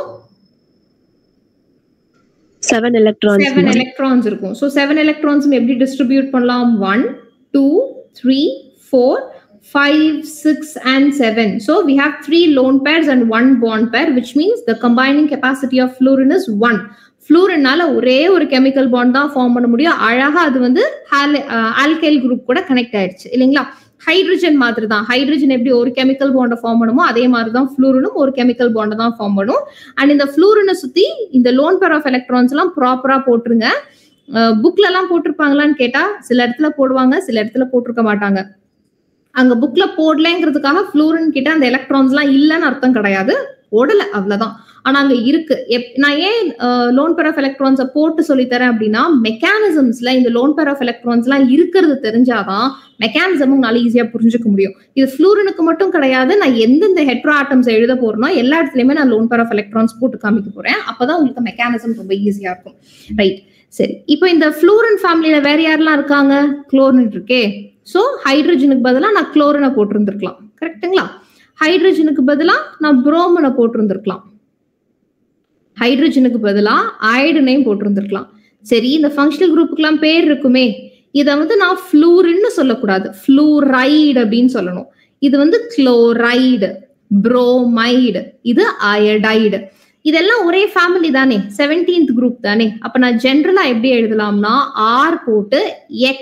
seven electrons seven electrons இருக்கும் ஸோ செவன் எலக்ட்ரான்ஸ் எப்படி டிஸ்ட்ரிபியூட் பண்ணலாம் one two three four five six and seven so we have three lone pairs and one bond pair which means the combining capacity of fluorine is one ஃப்ளூரினால ஒரே ஒரு chemical bond தான் form பண்ண முடியும் அழகா அது வந்து ஆல்கைல் குரூப் கூட கனெக்ட் ஆயிடுச்சு இல்லைங்களா ஹைட்ரஜன் மாதிரி தான் ஹைட்ரஜன் எப்படி ஒரு கெமிக்கல் பாண்டை ஃபார்ம் பண்ணுமோ அதே மாதிரி தான் ஃப்ளூரனும் ஒரு கெமிக்கல் பாண்டை தான் ஃபார்ம் பண்ணும் அண்ட் இந்த ஃப்ளூரனை சுத்தி இந்த லோன் பேர் ஆஃப் எலக்ட்ரான்ஸ் எல்லாம் ப்ராப்பரா போட்டுருங்க புக்ல எல்லாம் போட்டிருப்பாங்களான்னு கேட்டா சில இடத்துல போடுவாங்க சில இடத்துல போட்டிருக்க மாட்டாங்க அங்க புக்ல போடலங்கிறதுக்காக ஃப்ளூரன் கிட்ட அந்த எலக்ட்ரான்ஸ் எல்லாம் இல்லைன்னு அர்த்தம் கிடையாது போடல அவ்வளவுதான் ஆனா அங்க இருக்கு எப்- நான் ஏன் லோன் பேர் ஆஃப் எலக்ட்ரான்ஸை போட்டு சொல்லி தரேன் அப்படின்னா மெக்கானிசம்ஸ்ல இந்த லோன் பேர் ஆஃப் எலக்ட்ரான்ஸ் எல்லாம் இருக்கிறது தெரிஞ்சாதான் மெக்கானிசமும் உங்களால ஈஸியா புரிஞ்சுக்க முடியும் இது ஃப்ளூரனுக்கு மட்டும் கிடையாது நான் எந்தெந்த ஹெட்ரோ ஆட்டம்ஸ் எழுத போறேனோ எல்லா இடத்துலயுமே நான் லோன் பேர் ஆஃப் எலக்ட்ரான்ஸ் போட்டு காமிக்க போறேன் அப்பதான் உங்களுக்கு மெக்கானிசம் ரொம்ப ஈஸியா இருக்கும் ரைட் சரி இப்போ இந்த ஃப்ளூரன் ஃபேமிலியில வேற யாரெல்லாம் இருக்காங்க குளோரின் இருக்கே ஸோ ஹைட்ரஜனுக்கு பதிலாக நான் குளோரினை போட்டிருந்திருக்கலாம் கரெக்ட்டுங்களா ஹைட்ரஜனுக்கு பதிலாக நான் புரோமனை போட்டிருந்திருக்கலாம் ஹைட்ரஜனுக்கு பதிலாக அயடனையும் போட்டிருந்திருக்கலாம் சரி இந்த ஃபங்க்ஷனல் குரூப்புக்கெல்லாம் பேர் இருக்குமே இதை வந்து நான் ஃப்ளூரின்னு சொல்லக்கூடாது ஃப்ளூரைடு அப்படின்னு சொல்லணும் இது வந்து குளோரைடு புரோமைடு இது அயடைடு இதெல்லாம் ஒரே ஃபேமிலி தானே செவன்டீன்த் குரூப் தானே அப்ப நான் ஜென்ரலா எப்படி எழுதலாம்னா ஆர் போட்டு எக்ஸ்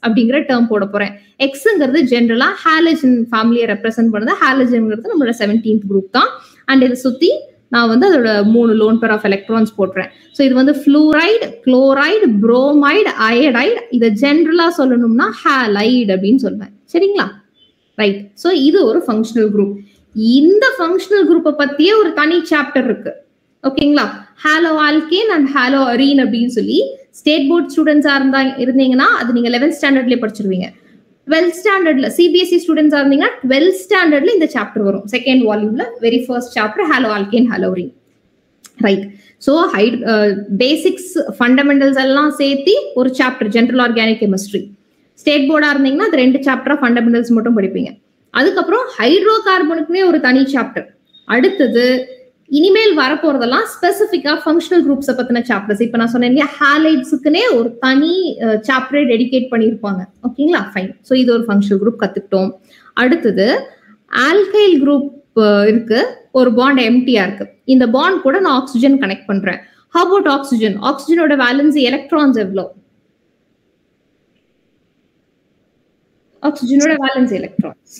அப்படிங்கிற டேர்ம் போட போறேன் எக்ஸுங்கிறது ஜென்ரலா ஹாலஜன் ஃபேமிலியை ரெப்ரசென்ட் பண்ணுது ஹாலஜன்ங்கிறது நம்மளோட செவன்டீன்த் குரூப் தான் அண்ட் இதை சுத்தி நான் வந்து அதோட மூணு லோன் பேர் ஆஃப் எலக்ட்ரான்ஸ் போட்டுறேன் ஸோ இது வந்து ஃப்ளூரைடு குளோரைடு புரோமைடு அயடைடு இதை ஜென்ரலா சொல்லணும்னா ஹாலைடு அப்படின்னு சொல்லுவேன் சரிங்களா ரைட் ஸோ இது ஒரு ஃபங்க்ஷனல் குரூப் இந்த ஃபங்க்ஷனல் குரூப்பை பத்தியே ஒரு தனி சாப்டர் இருக்கு ஓகேங்களா halo alkane and halo arene அப்படின்னு சொல்லி ஸ்டேட் போர்ட் ஸ்டூடெண்ட்ஸா இருந்தா இருந்தீங்கன்னா அது நீங்க லெவன்த் ஸ்டாண்டர்ட்லயே படிச்சிருவீங்க டுவெல்த் ஸ்டாண்டர்ட்ல சிபிஎஸ்சி ஸ்டூடெண்ட்ஸா இருந்தீங்கன்னா டுவெல்த் ஸ்டாண்டர்ட்ல இந்த சாப்டர் வரும் செகண்ட் வால்யூம்ல very first chapter halo alkane halo arene right so ஹைட் பேசிக்ஸ் ஃபண்டமெண்டல்ஸ் எல்லாம் சேர்த்து ஒரு chapter general organic chemistry state போர்டா இருந்தீங்கன்னா அது ரெண்டு சாப்டர் ஃபண்டமெண்டல்ஸ் மட்டும் படிப்பீங்க அதுக்கப்புறம் ஹைட்ரோ கார்பனுக்குனே ஒரு தனி சாப்டர் அடுத்தது இனிமேல் வரப்போறதெல்லாம் ஸ்பெசிஃபிக்கா ஃபங்க்ஷனல் குரூப்ஸை பத்தின சாப்டர்ஸ் இப்போ நான் சொன்னேன் இல்லையா ஹாலைட்ஸுக்குனே ஒரு தனி சாப்டரே டெடிகேட் பண்ணியிருப்பாங்க ஓகேங்களா ஃபைன் ஸோ இது ஒரு ஃபங்க்ஷனல் குரூப் கத்துக்கிட்டோம் அடுத்தது ஆல்கைல் குரூப் இருக்கு ஒரு பாண்ட் எம்டியா இருக்கு இந்த பாண்ட் கூட நான் ஆக்சிஜன் கனெக்ட் பண்றேன் ஹவ் அபவுட் ஆக்சிஜன் ஆக்சிஜனோட வேலன்சி எலக்ட்ரான்ஸ் எவ்வளோ ஆக்சிஜனோட வேலன்ஸ் எலக்ட்ரான்ஸ்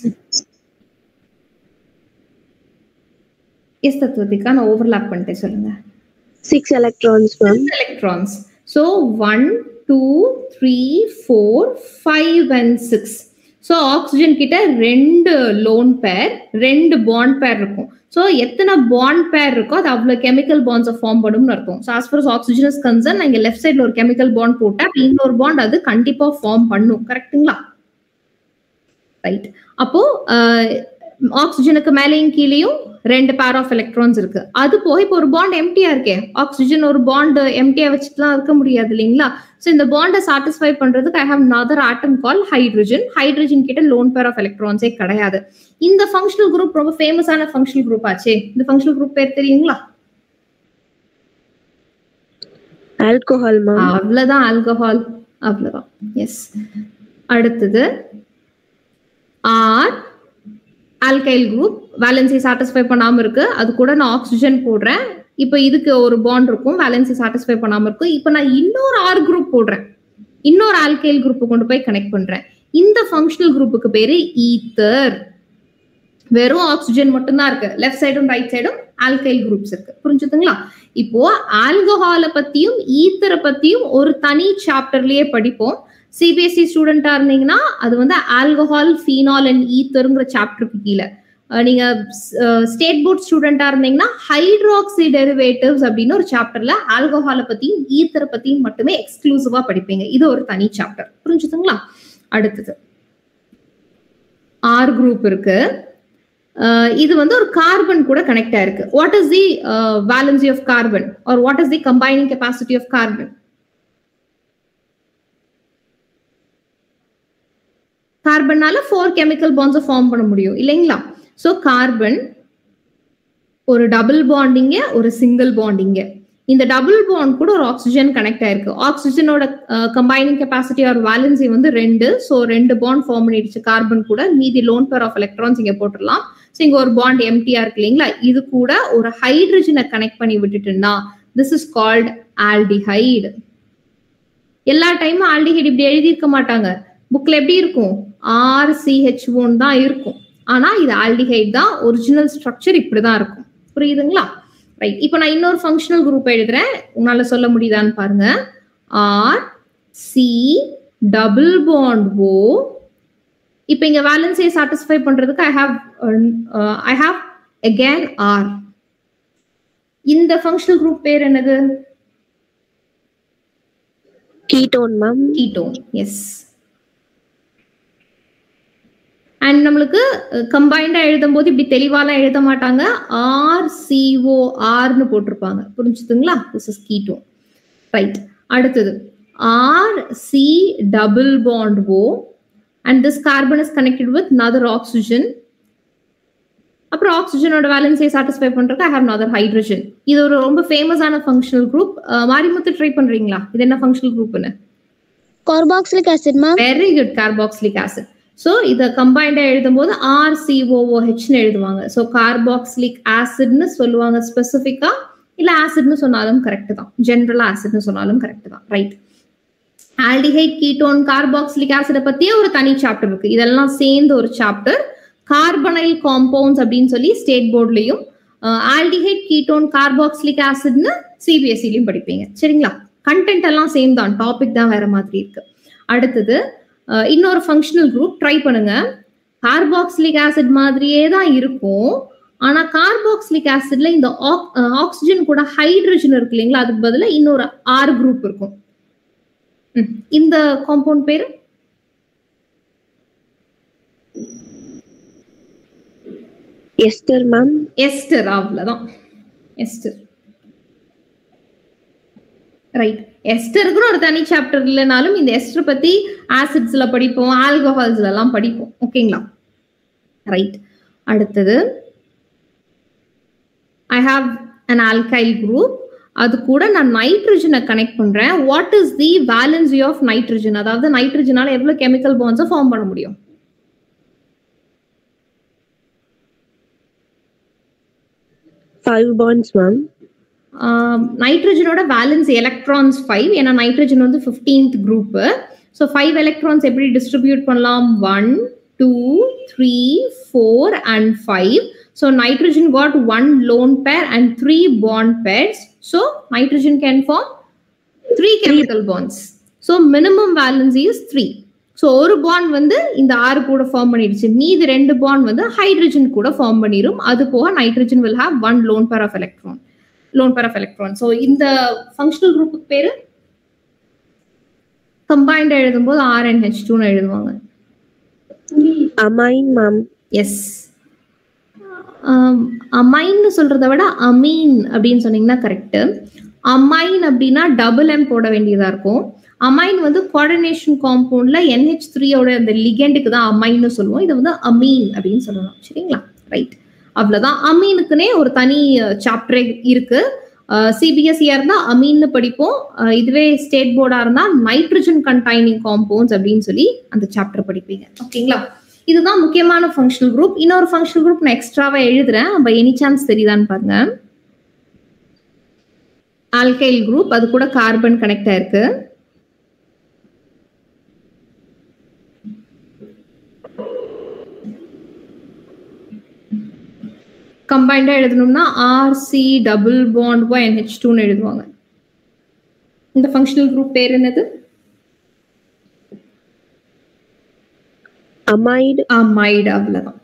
எஸ் தத்துவத்திக்கா நான் ஓவர்லாப் பண்ணிட்டேன் சொல்லுங்க Six electrons, ma'am. electrons. So one, two, three, four, five, and six. So oxygen கிட்ட ரெண்டு லோன் பேர் ரெண்டு பாண்ட் பேர் இருக்கும் ஸோ எத்தனை பாண்ட் பேர் இருக்கோ அது அவ்வளோ கெமிக்கல் பாண்ட்ஸை ஃபார்ம் பண்ணும்னு அர்த்தம் so as far oxygen is concern நான் இங்கே லெஃப்ட் சைடில் ஒரு கெமிக்கல் பாண்ட் போட்டேன் அப்போ இன்னொரு பாண்ட் அது கண்டிப்பாக ஃபார்ம் பண்ணும் கரெக்ட்டுங்களா ரைட் அப்போ ஆக்சிஜனுக்கு மேலேயும் கீழேயும் ரெண்டு பேர் ஆஃப் எலக்ட்ரான்ஸ் இருக்கு அது போக இப்போ ஒரு பாண்ட் எம்டியா இருக்கே ஆக்சிஜன் ஒரு பாண்ட் எம்டியா வச்சுட்டுலாம் இருக்க முடியாது இல்லைங்களா ஸோ இந்த பாண்டை சாட்டிஸ்ஃபை பண்றதுக்கு I have another atom call hydrogen hydrogen கிட்ட லோன் பேர் ஆஃப் எலக்ட்ரான்ஸே கிடையாது இந்த ஃபங்க்ஷனல் குரூப் ரொம்ப ஃபேமஸான ஃபங்க்ஷனல் குரூப் ஆச்சே இந்த ஃபங்க்ஷனல் குரூப் பேர் தெரியுங்களா Alcohol, ma'am. அவ்வளவுதான் ஆல்கஹால் அவ்வளவுதான் எஸ் அடுத்தது R alkyl group valency satisfy பண்ணாம இருக்கு அது கூட நான் ஆக்சிஜன் போடுறேன் இப்போ இதுக்கு ஒரு பாண்ட் இருக்கும் வேலன்சி சாட்டிஸ்ஃபை பண்ணாம இருக்கும் இப்போ நான் இன்னொரு ஆர் குரூப் போடுறேன் இன்னொரு ஆல்கைல் குரூப்பை கொண்டு போய் கனெக்ட் பண்றேன் இந்த ஃபங்க்ஷனல் குரூப்புக்கு பேரு ஈத்தர் வெறும் ஆக்சிஜன் மட்டும்தான் இருக்கு லெஃப்ட் சைடும் ரைட் சைடும் ஆல்கைல் குரூப்ஸ் இருக்கு புரிஞ்சுதுங்களா இப்போ ஆல்கஹாலை பத்தியும் ஈத்தரை பத்தியும் ஒரு தனி சாப்டர்லயே படிப்போம் சிபிஎஸ்சி ஸ்டூடெண்டா இருந்தீங்கன்னா அது வந்து ஆல்கஹால் ஃபீனால் அண்ட் ஈத்தருங்கிற சாப்டருக்கு கீழே அஹ் நீங்க ஸ்டேட் போர்ட் ஸ்டூடெண்டா இருந்தீங்கன்னா ஹைட்ராக்சி டெரிவேட்டிவ்ஸ் அப்படின்னு ஒரு சாப்டர்ல ஆல்கஹாலை பத்தியும் ஈத்தரை பத்தியும் மட்டுமே எக்ஸ்க்ளூசிவா படிப்பீங்க இது ஒரு தனி சாப்டர் புரிஞ்சுதுங்களா அடுத்தது ஆர் குரூப் இருக்கு அஹ் இது வந்து ஒரு கார்பன் கூட கனெக்ட் ஆயிருக்கு what is the valency of carbon or what is the combining capacity of carbon கார்பன்னால ஃபோர் கெமிக்கல் பாண்ட்ஸை ஃபார்ம் பண்ண முடியும் இல்லைங்களா ஸோ கார்பன் ஒரு டபுள் பாண்டிங்க ஒரு சிங்கிள் பாண்டிங்க இந்த டபுள் பாண்ட் கூட ஒரு ஆக்சிஜன் கனெக்ட் ஆயிருக்கு ஆக்சிஜனோட கம்பைனிங் கெப்பாசிட்டி ஆர் வேலன்சி வந்து ரெண்டு ஸோ ரெண்டு பாண்ட் ஃபார்ம் பண்ணிடுச்சு கார்பன் கூட மீதி லோன் பேர் ஆஃப் எலக்ட்ரான்ஸ் இங்க போட்டுடலாம் ஸோ இங்க ஒரு பாண்ட் எம்டியா இருக்கு இல்லைங்களா இது கூட ஒரு ஹைட்ரஜனை கனெக்ட் பண்ணி விட்டுட்டுன்னா திஸ் இஸ் கால்ட் ஆல்டிஹைடு எல்லா டைமும் ஆல்டிஹைடு இப்படி எழுதியிருக்க மாட்டாங்க புக்ல எப்படி இருக்கும் ஆர் சிஹெச்ஓன்னு தான் இருக்கும் ஆனா இது ஆல்டிஹைட் தான் ஒரிஜினல் ஸ்ட்ரக்சர் இப்படிதான் இருக்கும் புரியுதுங்களா ரைட் இப்போ நான் இன்னொரு ஃபங்க்ஷனல் குரூப் எழுதுறேன் உங்களால சொல்ல முடியுதான்னு பாருங்க R C double bond O இப்போ இங்க வேலன்ஸை சாட்டிஸ்ஃபை பண்றதுக்கு I have I have again R இந்த ஃபங்க்ஷனல் குரூப் பேர் என்னது Ketone, ma'am. Ketone yes and நம்மளுக்கு கம்பைண்டா எழுதும் போது இப்படி தெளிவாலாம் எழுத மாட்டாங்க ஆர் சிஓ ஆர்னு போட்டிருப்பாங்க புரிஞ்சுதுங்களா திஸ் இஸ் கீட்டோன் ரைட் அடுத்தது R C double bond O and this carbon is connected with another oxygen அப்புறம் ஆக்சிஜனோட வேலன்ஸை சாட்டிஸ்ஃபை பண்றதுக்கு ஐ ஹவ் நதர் ஹைட்ரஜன் இது ஒரு ரொம்ப ஃபேமஸான ஃபங்க்ஷனல் குரூப் மாரிமுத்து ட்ரை பண்றீங்களா இது என்ன ஃபங்க்ஷனல் குரூப்னு Carboxylic acid, ma'am. Very good carboxylic acid so இதை கம்பைண்டா எழுதும்போது ஆர்சிஓஓஹெச்னு எழுதுவாங்க ஸோ கார்பாக்சிலிக் ஆசிட்னு சொல்லுவாங்க ஸ்பெசிஃபிக்கா இல்ல ஆசிட்னு சொன்னாலும் கரெக்ட் தான் ஜென்ரலா ஆசிட்னு சொன்னாலும் கரெக்ட் தான் ரைட் ஆல்டிஹைட் கீட்டோன் கார்பாக்சிலிக் ஆசிட பத்தியே ஒரு தனி சாப்டர் இருக்கு இதெல்லாம் சேர்ந்து ஒரு சாப்டர் கார்பனைல் காம்பவுண்ட்ஸ் அப்படின்னு சொல்லி ஸ்டேட் போர்ட்லயும் ஆல்டிஹைட் கீட்டோன் கார்பாக்சிலிக் ஆசிட்னு சிபிஎஸ்சிலையும் படிப்பீங்க சரிங்களா கண்டென்ட் எல்லாம் சேம் தான் டாபிக் தான் வேற மாதிரி இருக்கு அடுத்தது அஹ், இன்னொரு ஃபங்க்ஷனல் குரூப் ட்ரை பண்ணுங்க கார்பாக்சிலிக் ஆசிட் மாதிரியே தான் இருக்கும் ஆனா கார்பாக்சிலிக் ஆசிட்ல இந்த ஆக்சிஜன் கூட ஹைட்ரஜன் இருக்கு இல்லைங்களா அதுக்கு பதிலா இன்னொரு ஆர் குரூப் இருக்கும் ம், இந்த காம்பவுண்ட் பேரு எஸ்டர் மேம் எஸ்டர் அவ்வளவுதான் எஸ்டர் ரைட் எஸ்டருக்குன்னு ஒரு தனி சாப்டர் இல்லைனாலும் இந்த எஸ்டர் பத்தி ஆசிட்ஸ்ல படிப்போம் ஆல்கஹால்ஸ்ல எல்லாம் படிப்போம் ஓகேங்களா ரைட் அடுத்தது I have an alkyl group அது கூட நான் நைட்ரஜனை கனெக்ட் பண்றேன் what is the valency of nitrogen அதாவது நைட்ரஜனால எவ்வளவு கெமிக்கல் பாண்ட்ஸை ஃபார்ம் பண்ண முடியும் ஃபைவ் பாண்ட்ஸ் மேம் நைட்ரஜனோட வேலன்ஸ் எலக்ட்ரான்ஸ் ஃபைவ் ஏன்னா நைட்ரஜன் வந்து fifteenth group so five electrons எப்படி டிஸ்ட்ரிபியூட் பண்ணலாம் one two three four and five so nitrogen got one lone pair and three bond pairs so nitrogen can form three chemical bonds so minimum valence is three so ஒரு bond வந்து இந்த ஆறு கூட form பண்ணிடுச்சு மீதி ரெண்டு bond வந்து hydrogen கூட ஃபார்ம் பண்ணிடும் அது போக nitrogen will have one lone pair of electron lone pair of electron so இந்த ஃபங்க்ஷனல் குரூப்புக்கு பேரு கம்பைண்ட் எழுதும்போது ஆர் அண்ட் ஹெச் டூன்னு எழுதுவாங்க அமைன் மேம் எஸ் அமைன்னு சொல்றதை விட அமீன் அப்படின்னு சொன்னீங்கன்னா கரெக்ட் அமைன் அப்படின்னா டபுள் எம் போட வேண்டியதா இருக்கும் அமைன் வந்து கோஆர்டினேஷன் காம்பவுண்ட்ல என்ஹெச் த்ரீயோட அந்த லிகெண்டுக்கு தான் அமைன்னு சொல்லுவோம் இதை வந்து அமீன் அப்படின்னு சொல்லலாம் சரிங்களா ரைட் அவ்வளவுதான் அமீனுக்குனே ஒரு தனி சாப்டரே இருக்கு சிபிஎஸ்சியா இருந்தா அமீன்னு படிப்போம் அஹ் இதுவே ஸ்டேட் போர்டா இருந்தா நைட்ரஜன் கண்டைனிங் காம்பவுண்ட்ஸ் அப்படின்னு சொல்லி அந்த சாப்டர் படிப்பீங்க ஓகேங்களா இதுதான் முக்கியமான ஃபங்க்ஷனல் குரூப் இன்னொரு ஃபங்க்ஷனல் குரூப் நான் எக்ஸ்ட்ராவா எழுதுறேன் நம்ம எனி சான்ஸ் தெரியுதான்னு பாருங்க ஆல்கைல் குரூப் அது கூட கார்பன் கனெக்ட் ஆயிருக்கு கம்பைண்டா எழுதணும்னா RC double bond Y NH டூன்னு எழுதுவாங்க இந்த ஃபங்க்ஷனல் குரூப் பேர் என்னது அமைடு அமைடு அவ்வளவுதான்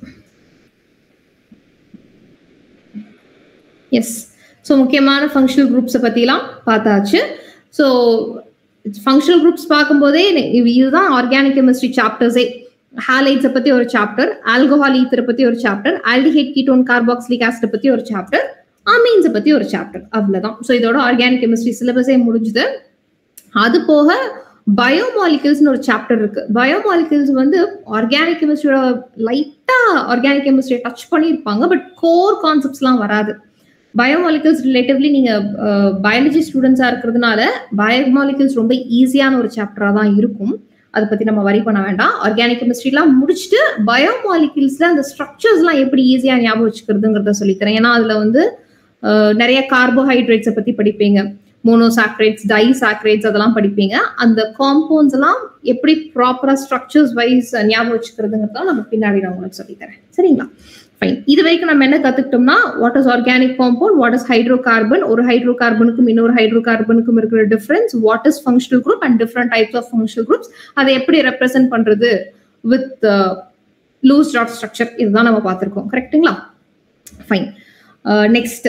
எஸ் ஸோ முக்கியமான ஃபங்க்ஷனல் குரூப்ஸை பற்றிலாம் பார்த்தாச்சு ஸோ ஃபங்க்ஷனல் குரூப்ஸ் பார்க்கும்போதே இது- இதுதான் ஆர்கானிக் கெமிஸ்ட்ரி சாப்டர்ஸே ஹாலைட்ஸை பற்றி ஒரு சாப்டர் ஆல்கஹால் ஈத்தரை பற்றி ஒரு chapter aldehyde ketone carboxylic acid பற்றி ஒரு சாப்டர் அமீன்ஸை பற்றி ஒரு சாப்டர் அவ்வளோதான் ஸோ இதோட ஆர்கானிக் கெமிஸ்ட்ரி சிலபஸே முடிஞ்சுது அது போக பயோமாலிகல்ஸ்னு ஒரு சாப்டர் இருக்கு பயோமாலிகல்ஸ் வந்து ஆர்கானிக் கெமிஸ்ட்ரியோட லைட்டா ஆர்கானிக் கெமிஸ்ட்ரியை டச் பண்ணியிருப்பாங்க பட் கோர் கான்செப்ட்ஸ்லாம் வராது பயோமாலிகல்ஸ் ரிலேட்டிவ்லி நீங்க பயாலஜி ஸ்டூடெண்ட்ஸா இருக்கிறதுனால பயோமாலிகல்ஸ் ரொம்ப ஈஸியான ஒரு சாப்டரா தான் இருக்கும் அதை பத்தி நம்ம வரி பண்ண வேண்டாம் ஆர்கானிக் கெமிஸ்ட்ரிலாம் முடிச்சுட்டு பயோமாலிகல்ஸ்ல அந்த ஸ்ட்ரக்சர்ஸ்லாம் எப்படி ஈஸியா ஞாபகம் வச்சுக்கிறதுங்கிறத சொல்லித்தரேன் ஏன்னா அதுல வந்து அஹ், நிறைய கார்போஹைட்ரேட்ஸை பத்தி படிப்பீங்க மோனோசாக்ரேட்ஸ் டைசாக்ரேட்ஸ் அதெல்லாம் படிப்பீங்க அந்த காம்பவுண்ட்ஸ் எல்லாம் எப்படி ப்ராப்பரா ஸ்ட்ரக்சர்ஸ் வைஸ் ஞாபகம் வச்சுக்கிறதுங்கிறத நம்ம பின்னாடி நான் உங்களுக்கு சொல்லித்தரேன் சரிங்களா ஃபைன் இது வரைக்கும் நம்ம என்ன கத்துக்கிட்டோம்னா what is organic compound what is hydrocarbon ஒரு ஹைட்ரோ கார்பனுக்கும் இன்னொரு ஹைட்ரோ கார்பனுக்கும் இருக்கிற difference what is functional group and different types of functional groups அதை எப்படி ரெப்ரசென்ட் பண்றது வித் லூஸ் டாட் ஸ்ட்ரக்சர் இதுதான் நம்ம பார்த்திருக்கோம் கரெக்ட்டுங்களா fine next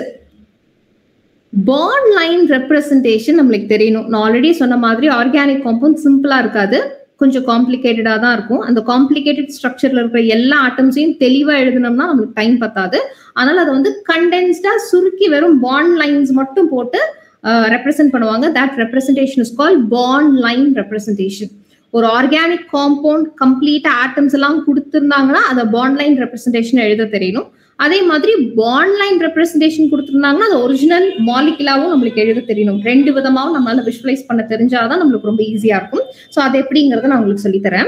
bond line representation நம்மளுக்கு தெரியணும் நான் ஆல்ரெடி சொன்ன மாதிரி ஆர்கானிக் காம்பவுண்ட் சிம்பிளா இருக்காது கொஞ்சம் காம்ப்ளிகேட்டடா தான் இருக்கும் அந்த காம்ப்ளிகேட்டட் ஸ்ட்ரக்சர்ல இருக்கிற எல்லா ஆட்டம்ஸையும் தெளிவா எழுதணும்னா நம்மளுக்கு டைம் பத்தாது அதனால அதை வந்து கண்டென்ஸ்டா சுருக்கி வெறும் பாண்ட் லைன்ஸ் மட்டும் போட்டு ரெப்ரசென்ட் பண்ணுவாங்க that representation is call bond line representation ஒரு ஆர்கானிக் காம்பவுண்ட் கம்ப்ளீட்டா ஆட்டம்ஸ் எல்லாம் கொடுத்திருந்தாங்கன்னா அதை பாண்ட் லைன் ரெப்ரசன்டேஷன் எழுத தெரியணும் அதே மாதிரி பாண்ட் லைன் ரெப்ரசன்டேஷன் கொடுத்துருந்தாங்கன்னா அது ஒரிஜினல் மாலிகுலாவும் நம்மளுக்கு எழுத தெரியணும் ரெண்டு விதமாவும் நம்மளால விஷுவலைஸ் பண்ண தெரிஞ்சாதான் நம்மளுக்கு ரொம்ப ஈஸியா இருக்கும் ஸோ அது எப்படிங்கிறத நான் உங்களுக்கு சொல்லித்தரேன்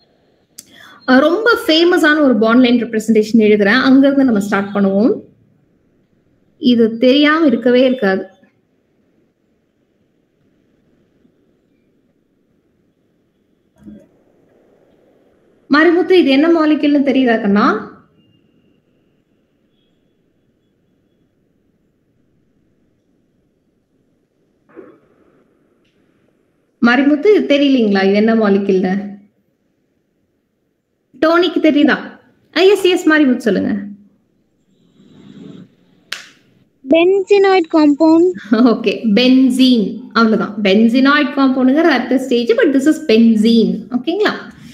அஹ் ரொம்ப ஃபேமஸான ஒரு பாண்ட் லைன் ரெப்ரசன்டேஷன் எழுதுறேன் அங்கிருந்து நம்ம ஸ்டார்ட் பண்ணுவோம் இது தெரியாம இருக்கவே இருக்காது மறிமுத்து இது என்ன மாலிக்யூல்னு தெரியுதா கண்ணா மறிமுத்து இது தெரியலீங்களா இது என்ன மாலிக்யூல்னு டோனிக்கு தெரியுதா எஸ் எஸ் மறிமுத்து சொல்லுங்க Benzenoid compound. ஓகே பென்சீன் அவ்வளவுதான் பென்சினாய்ட் காம்பவுண்டுங்கிற அடுத்த stage but this is benzene ஓகேங்களா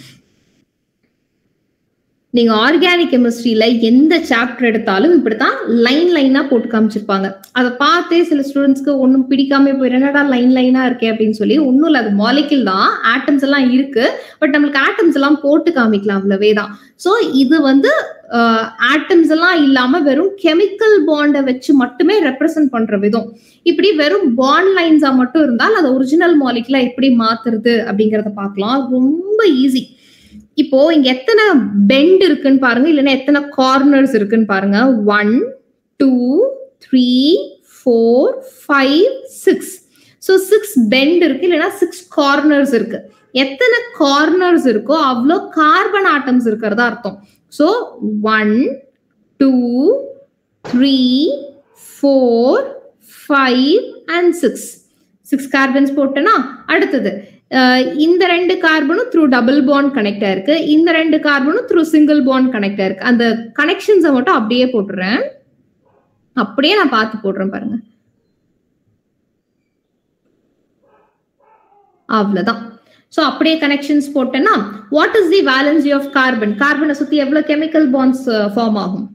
நீங்க ஆர்கானிக் கெமிஸ்ட்ரியில எந்த சாப்டர் எடுத்தாலும் இப்படித்தான் லைன் லைனா போட்டு காமிச்சிருப்பாங்க அதை பார்த்தே சில ஸ்டூடெண்ட்ஸ்க்கு ஒன்றும் பிடிக்காம போய் என்னடா லைன் லைனா இருக்கே அப்படின்னு சொல்லி ஒன்றும் இல்லை அது மாலிக்கிள் தான் ஆட்டம்ஸ் எல்லாம் இருக்கு பட் நம்மளுக்கு ஆட்டம்ஸ் எல்லாம் போட்டு காமிக்கலாம் அவ்வளவே தான் ஸோ இது வந்து ஆட்டம்ஸ் எல்லாம் இல்லாம வெறும் கெமிக்கல் பாண்டை வச்சு மட்டுமே ரெப்ரசன்ட் பண்ற விதம் இப்படி வெறும் பாண்ட் லைன்ஸா மட்டும் இருந்தால் அதை ஒரிஜினல் மாலிகுலா எப்படி மாத்துறது அப்படிங்கறத பார்க்கலாம் ரொம்ப ஈஸி இப்போ இங்க எத்தனை பெண்ட் இருக்குன்னு பாருங்க இல்லைன்னா எத்தனை கார்னர்ஸ் இருக்குன்னு பாருங்க one two three four five six so six bend இருக்கு இல்லைன்னா சிக்ஸ் கார்னர்ஸ் இருக்கு எத்தனை கார்னர்ஸ் இருக்கோ அவ்வளோ கார்பன் ஆட்டம்ஸ் இருக்கிறதா அர்த்தம் so one two three four five and six six carbons போட்டேன்னா அடுத்தது அஹ் இந்த ரெண்டு கார்பனும் த்ரூ டபுள் பாண்ட் கனெக்ட் ஆயிருக்கு இந்த ரெண்டு கார்பனும் த்ரூ சிங்கிள் பாண்ட் கனெக்ட் ஆயிருக்கு அந்த கனெக்ஷன்ஸை மட்டும் அப்படியே போட்டுறேன் அப்படியே நான் பார்த்து போடுறேன் பாருங்க அவ்வளவுதான் ஸோ அப்படியே கனெக்ஷன்ஸ் போட்டேன்னா what is the valency of carbon கார்பனை சுத்தி எவ்வளவு கெமிக்கல் பாண்ட்ஸ் ஃபார்ம் ஆகும்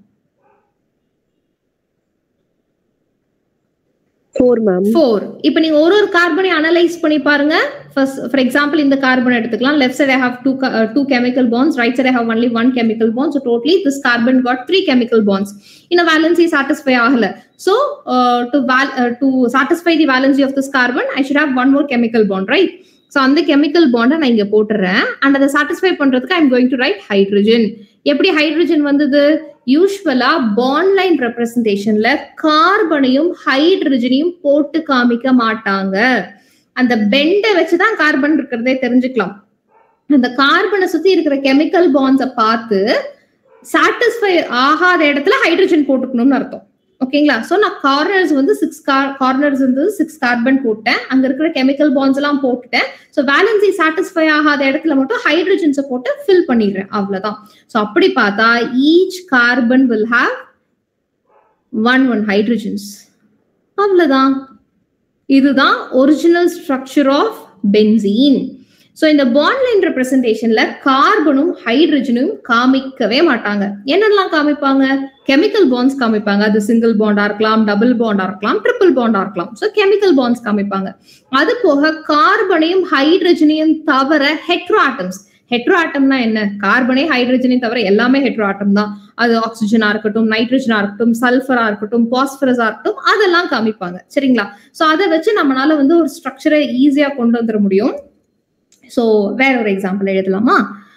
ஃபோர் மேம் ஃபோர் இப்போ நீங்க ஒரு ஒரு கார்பனை அனலைஸ் பண்ணி பாருங்க ஃபர்ஸ்ட் ஃபார் எக்ஸாம்பிள் இந்த கார்பன் எடுத்துக்கலாம் left side I have two two chemical bonds right side I have only one chemical bond so totally this carbon got three chemical bonds இன்னும் வேலன்சி சாட்டிஸ்ஃபை ஆகல so to to satisfy the valency of this carbon I should have one more chemical bond right so அந்த chemical பாண்டை நான் இங்க போட்டுறேன் and அதை satisfy பண்றதுக்கு I'm going to write hydrogen எப்படி ஹைட்ரஜன் வந்தது யூஸ்வலா பாண்ட் லைன் ரெப்ரசன்டேஷன்ல கார்பனையும் ஹைட்ரஜனையும் போட்டு காமிக்க மாட்டாங்க அந்த பெண்டை வச்சுதான் கார்பன் இருக்கிறதே தெரிஞ்சுக்கலாம் அந்த கார்பனை சுத்தி இருக்கிற கெமிக்கல் பாண்ட்ஸை பார்த்து சாட்டிஸ்ஃபை ஆகாத இடத்துல ஹைட்ரஜன் போட்டுக்கணும்னு அர்த்தம் ஓகேங்களா ஸோ நான் கார்னர்ஸ் வந்து சிக்ஸ் கார் கார்னர்ஸ் வந்து சிக்ஸ் கார்பன் போட்டேன் அங்க இருக்கிற கெமிக்கல் பாண்ட்ஸ் எல்லாம் போட்டுட்டேன் ஸோ வேலன்சி சாட்டிஸ்ஃபை ஆகாத இடத்துல மட்டும் ஹைட்ரஜன்ஸை போட்டு ஃபில் பண்ணிடுறேன் அவ்வளவுதான் ஸோ அப்படி பார்த்தா each carbon will have one one hydrogens அவ்வளவுதான் இதுதான் original structure of benzene so இந்த பாண்ட் லைன் ரெப்ரசன்டேஷன்ல கார்பனும் ஹைட்ரஜனும் காமிக்கவே மாட்டாங்க என்னெல்லாம் காமிப்பாங்க கெமிக்கல் பாண்ட்ஸ் காமிப்பாங்க அது சிங்கிள் பாண்டா இருக்கலாம் டபுள் பாண்டா இருக்கலாம் ட்ரிபிள் பாண்டா இருக்கலாம் ஸோ கெமிக்கல் பாண்ட்ஸ் காமிப்பாங்க அது போக கார்பனையும் ஹைட்ரஜனையும் தவிர ஹெட்ரோ ஆட்டம்ஸ் ஹெட்ரோ ஆட்டம்னா என்ன கார்பனே ஹைட்ரஜனையும் தவிர எல்லாமே ஹெட்ரோ ஆட்டம் தான் அது ஆக்சிஜனா இருக்கட்டும் நைட்ரஜனா இருக்கட்டும் சல்ஃபரா இருக்கட்டும் பாஸ்பரஸா இருக்கட்டும் அதெல்லாம் காமிப்பாங்க சரிங்களா ஸோ அதை வச்சு நம்மளால வந்து ஒரு ஸ்ட்ரக்சரை ஈஸியா கொண்டு வந்துட முடியும் ஸோ வேற ஒரு எக்ஸாம்பிள் எழுதலாமா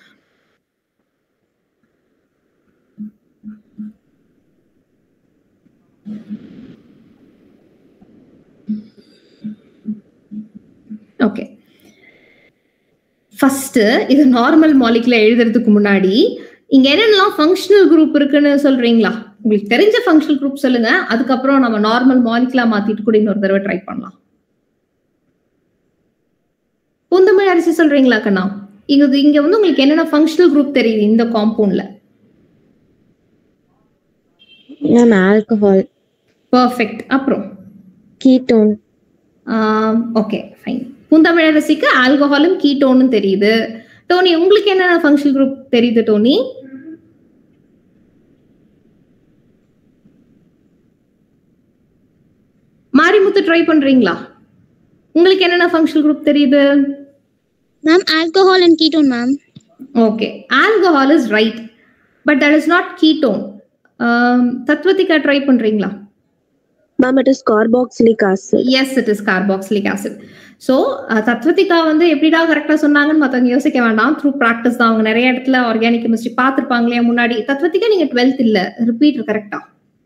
ஓகே ஃபர்ஸ்ட் இது நார்மல் மாலிகுல எழுதுறதுக்கு முன்னாடி இங்க என்னென்னலாம் ஃபங்க்ஷனல் குரூப் இருக்குன்னு சொல்றீங்களா உங்களுக்கு தெரிஞ்ச ஃபங்க்ஷனல் குரூப் சொல்லுங்க அதுக்கப்புறம் நம்ம நார்மல் மாலிகுலா மாத்திட்டு கூட இன்னொரு தடவை ட்ரை பண்ணலாம் பூந்தமிழ் அரிசி சொல்றீங்களா கண்ணா இங்க இங்க வந்து உங்களுக்கு என்னென்ன ஃபங்க்ஷனல் குரூப் தெரியுது இந்த காம்பவுண்ட்ல மேம் ஆல்கஹால் பர்ஃபெக்ட் அப்புறம் கீட்டோன் ஓகே ஃபைன் பூந்தமிழ் அரிசிக்கு ஆல்கஹாலும் கீட்டோனும் தெரியுது டோனி உங்களுக்கு என்னென்ன ஃபங்க்ஷனல் குரூப் தெரியுது டோனி மாரிமுத்து ட்ரை பண்றீங்களா உங்களுக்கு என்னென்ன ஃபங்க்ஷனல் குரூப் தெரியுது Ma'am, alcohol and ketone, ma'am. Okay, alcohol is right, but that is not ketone. Um, Tatvathika try பண்றீங்களா ma'am it is carboxylic acid yes it is carboxylic acid so Tatvathika வந்து எப்படிடா கரெக்டாக சொன்னாங்கன்னு மற்றவங்க யோசிக்க வேண்டாம் த்ரூ ப்ராக்டிஸ் தான் அவங்க நிறைய இடத்துல ஆர்கானிக் கெமிஸ்ட்ரி பார்த்துருப்பாங்களே முன்னாடி தத்வதிகா நீங்க டுவெல்த் இல்ல ரிப்பீட் கரெக்டா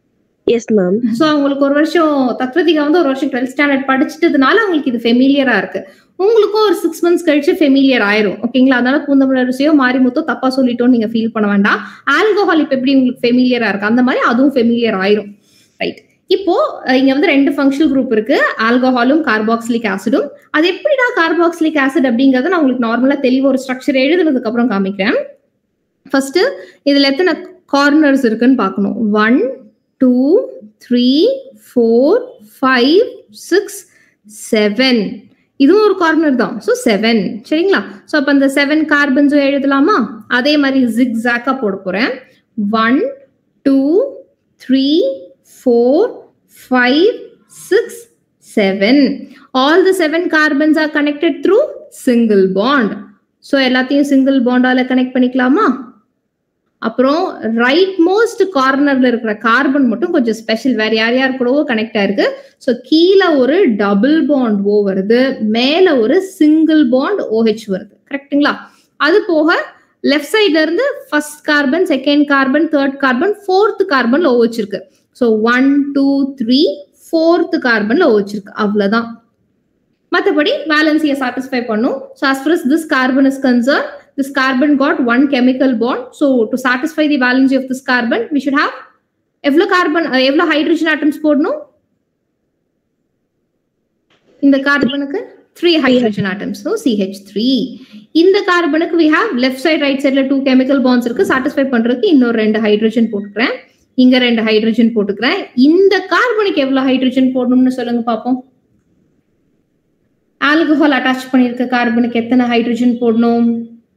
எஸ் மேம் ஸோ அவங்களுக்கு ஒரு வருஷம் தத்வதிகா வந்து ஒரு வருஷம் டுவெல்த் ஸ்டாண்டர்ட் படிச்சிட்டதுனால அவங்களுக்கு இது ஃபெமிலியரா இருக்கு உங்களுக்கும் ஒரு சிக்ஸ் மந்த்ஸ் கழிச்சு ஃபெமிலியர் ஆயிரும் ஓகேங்களா அதனால பூந்தமிழரசியோ மாரிமுத்தோ தப்பா சொல்லிட்டோம் நீங்க ஃபீல் பண்ண வேண்டாம் ஆல்கோஹால் இப்ப எப்படி உங்களுக்கு ஃபெமிலியரா இருக்கு அந்த மாதிரி அதுவும் ஃபெமிலியர் ஆயிரும் ரைட் இப்போ அஹ், இங்க வந்து ரெண்டு ஃபங்க்ஷனல் குரூப் இருக்கு ஆல்கோஹாலும் கார்பாக்சிலிக் ஆசிடும் அது எப்படிடா கார்பாக்சிலிக் ஆசிட் அப்படிங்கறத நான் உங்களுக்கு நார்மலா தெளிவா ஒரு ஸ்ட்ரக்சர் எழுதுனதுக்கு அப்புறம் காமிக்கிறேன் ஃபர்ஸ்ட் இதுல எத்தனை கார்னர்ஸ் இருக்குன்னு பார்க்கணும் one two three four five six seven இதுவும் ஒரு கார்னர் தான் ஸோ செவன் சரிங்களா ஸோ அப்போ அந்த செவன் கார்பன்ஸும் எழுதலாமா அதே மாதிரி ஜிக் ஜாக்கா போட போறேன் one two three four five six seven all the seven carbons are connected through single bond so எல்லாத்தையும் சிங்கிள் பாண்டால கனெக்ட் பண்ணிக்கலாமா அப்புறம் ரைட் மோஸ்ட் கார்னர்ல இருக்கிற கார்பன் மட்டும் கொஞ்சம் ஸ்பெஷல் வேற யார் யார் கூடவோ கனெக்ட் ஆயிருக்கு ஸோ கீழே ஒரு டபுள் பாண்ட் ஓ வருது மேல ஒரு சிங்கிள் பாண்ட் OH வருது கரெக்ட்டுங்களா அது போக லெஃப்ட் சைட்ல இருந்து first carbon second carbon third carbon fourth கார்பன்ல OH இருக்கு so one two three fourth கார்பன்ல OH இருக்கு அவ்வளவுதான் மற்றபடி வேலன்சியை சாட்டிஸ்ஃபை பண்ணும் so as far as this carbon is concerned this carbon got one chemical bond so to satisfy the valency of this carbon we should have எவ்வளோ carbon எவ்வளோ hydrogen atoms போடணும் இந்த கார்பனுக்கு three hydrogen atoms so CH three இந்த கார்பனுக்கு we have left side right சைட்ல two chemical bonds இருக்கு satisfy பண்றதுக்கு இன்னொரு ரெண்டு ஹைட்ரஜன் போட்டுக்கிறேன் இங்க ரெண்டு ஹைட்ரஜன் போட்டுக்கிறேன் இந்த கார்பனுக்கு எவ்வளவு ஹைட்ரஜன் போடணும்னு சொல்லுங்க பார்ப்போம் ஆல்கஹால் அட்டாச் பண்ணிருக்க கார்பனுக்கு எத்தனை ஹைட்ரஜன் போடணும்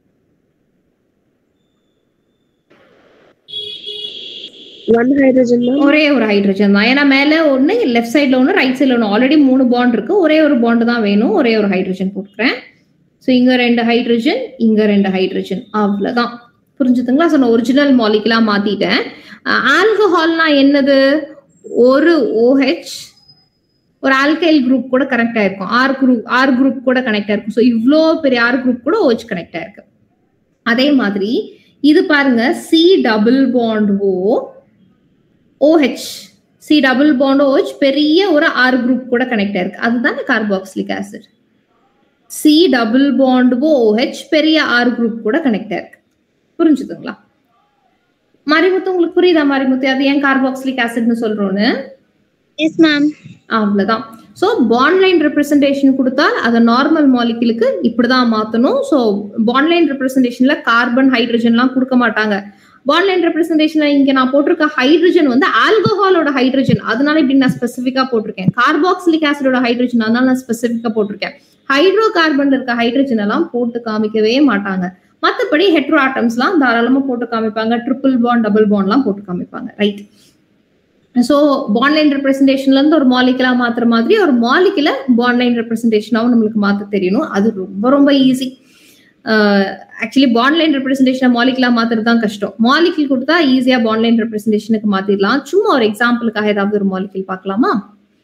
ஒன் ஹைட்ரஜன் மேம் ஒரே ஒரு ஹைட்ரஜன் தான் ஏன்னா மேல ஒண்ணு லெஃப்ட் சைடுல ஒன்று ரைட் சைடுல ஒன்று ஆல்ரெடி மூணு பாண்ட் இருக்கு ஒரே ஒரு பாண்ட் தான் வேணும் ஒரே ஒரு ஹைட்ரஜன் போட்டுக்கிறேன் ஸோ இங்க ரெண்டு ஹைட்ரஜன் இங்க ரெண்டு ஹைட்ரஜன் அவ்வளவுதான் புரிஞ்சுதுங்களா ஸோ நான் ஒரிஜினல் மாலிகுலா மாத்திட்டேன் ஆல்கஹால்னா என்னது ஒரு ஓஹெச் ஒரு ஆல்கைல் குரூப் கூட கனெக்ட் ஆயிருக்கும் ஆர் குரூப் ஆர் குரூப் கூட கனெக்ட் ஆயிருக்கும் ஸோ இவ்வளோ பெரிய ஆர் குரூப் கூட ஓஹெச் கனெக்ட் ஆயிருக்கு அதே மாதிரி இது பாருங்க C double bond O OH C double bond OH பெரிய ஒரு ஆர் குரூப் கூட கனெக்ட் ஆயிருக்கு அதுதான் carboxylic acid C double bond OH பெரிய ஆர் குரூப் கூட கனெக்ட் ஆயிருக்கு புரிஞ்சுதுங்களா மாரிமுத்து உங்களுக்கு புரியுதா மாரிமுத்து அது ஏன் கார்பாக்சிலிக் ஆசிட்னு சொல்றோம்னு எஸ் மேம் அவ்வளவுதான் ஸோ பாண்ட்லைன் ரெப்ரசன்டேஷன் கொடுத்தா அதை நார்மல் மாலிகுலுக்கு இப்படிதான் மாத்தணும் ஸோ பாண்ட்லைன் ரெப்ரசன்டேஷன்ல கார்பன் ஹைட்ரஜன்லாம் கொடுக்க மாட்டாங்க பாண்ட்லைன் ரெப்ரசன்டேஷன்ல இங்க நான் போட்டிருக்க ஹைட்ரஜன் வந்து ஆல்கஹாலோட ஹைட்ரஜன் அதனால இப்படி நான் ஸ்பெசிஃபிக்கா போட்டிருக்கேன் கார்பாக்சிலிக் ஆசிடோட ஹைட்ரஜன் அதனால நான் ஸ்பெசிஃபிக்கா போட்டிருக்கேன் ஹைட்ரோ கார்பன்ல இருக்க ஹைட்ரஜன் எல்லாம் போட்டு காமிக்கவே மாட்டாங்க மத்தபடி ஹெட்ரோ ஆட்டம்ஸ்லாம் தாராளமா போட்டு காமிப்பாங்க ட்ரிபிள் பாண்ட் டபுள் பாண்ட்லாம் போட்டு காமிப்பாங்க ரைட் ஸோ பாண்ட்லைன் ரெப்ரஸன்டேஷன்ல இருந்து ஒரு மாலிகுலா மாத்துற மாதிரி ஒரு மாலிகுல பாண்ட்லைன் ரெப்ரஸன்டேஷனாவும் நம்மளுக்கு மாத்த தெரியணும் அது ரொம்ப ரொம்ப ஈஸி ஆக்சுவலி பாண்ட்லைன் ரெப்ரஸன்டேஷன் மாலிகுலா மாத்துறது தான் கஷ்டம் மாலிகுல் கொடுத்தா ஈஸியா பாண்ட்லைன் ரெப்ரஸன்டேஷனுக்கு மாத்திடலாம் சும்மா ஒரு எக்ஸாம்பிளுக்காக ஏதாவது ஒரு மாலிகுல் பார்க்கலாமா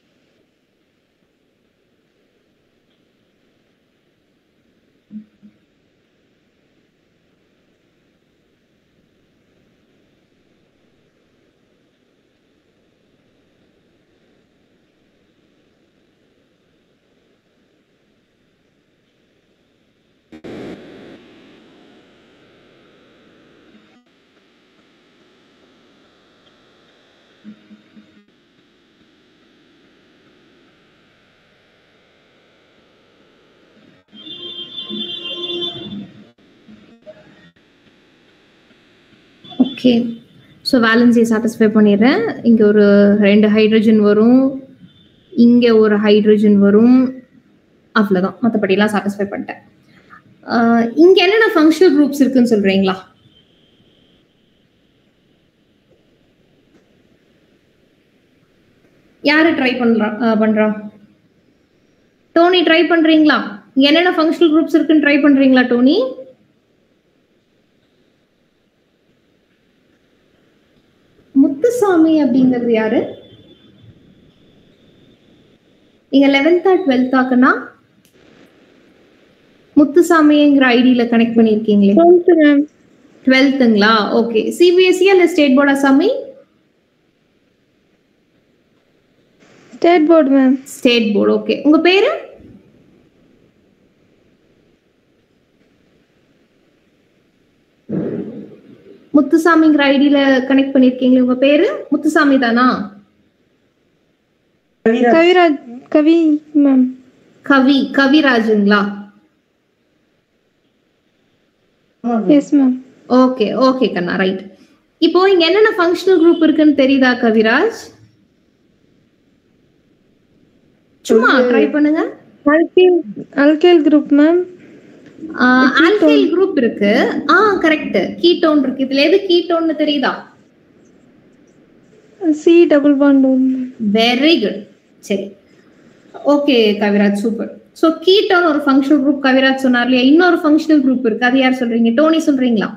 ஓகே ஸோ வேலன்சியை சாட்டிஸ்ஃபை பண்ணிடுறேன் இங்கே ஒரு ரெண்டு ஹைட்ரஜன் வரும் இங்கே ஒரு ஹைட்ரஜன் வரும் அவ்வளோதான் மற்றபடிலாம் சாட்டிஸ்ஃபை பண்ணிட்டேன் இங்கே என்னென்ன ஃபங்க்ஷனல் குரூப்ஸ் இருக்குன்னு சொல்கிறீங்களா யாரு ட்ரை பண்றா அஹ் பண்றா டோனி ட்ரை பண்றீங்களா இங்க என்னென்ன ஃபங்க்ஷனல் குரூப்ஸ் இருக்குன்னு ட்ரை பண்றீங்களா டோனி முத்துசாமி அப்படிங்கிறது யாரு நீங்க லெவன்த்தா டுவெல்த்தாக்குன்னா முத்துசாமிங்கிற ஐடியில கனெக்ட் பண்ணிருக்கீங்களே டுவெல்த் மேம் டுவெல்த்துங்களா ஓகே சிபிஎஸ்சி அல்ல ஸ்டேட் போர்டா சாமி state board ma'am state board okay உங்க பேரு முத்துசாமிங்கிற ஐடியில கனெக்ட் பண்ணிருக்கீங்களே உங்க பேரு முத்துசாமி தானா கவிராஜ் கவி மேம் கவி கவிராஜுங்களா எஸ் மேம் ஓகே ஓகே கண்ணா ரைட் இப்போ இங்க என்னென்ன ஃபங்க்ஷனல் குரூப் இருக்குன்னு தெரியுதா கவிராஜ் சும்மா ட்ரை பண்ணுங்க alkyl alkyl group ma'am alkyl group இருக்கு ஆ கரெக்ட் கீட்டோன் இருக்கு இதுல எது கீட்டோன்னு தெரியுதா C double bond very good சரி okay Kaviraj super so ketone ஒரு ஃபங்க்ஷனல் குரூப் கவிராஜ் சொன்னார் இல்லையா இன்னொரு ஃபங்க்ஷனல் குரூப் இருக்கு அது யார் சொல்றீங்க டோனி சொல்றீங்களா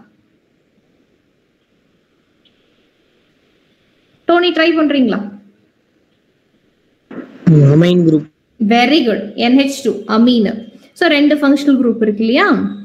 டோனி ட்ரை பண்றீங்களா amine group very good NH2 two amine so ரெண்டு ஃபங்க்ஷனல் குரூப் இருக்கு இல்லையா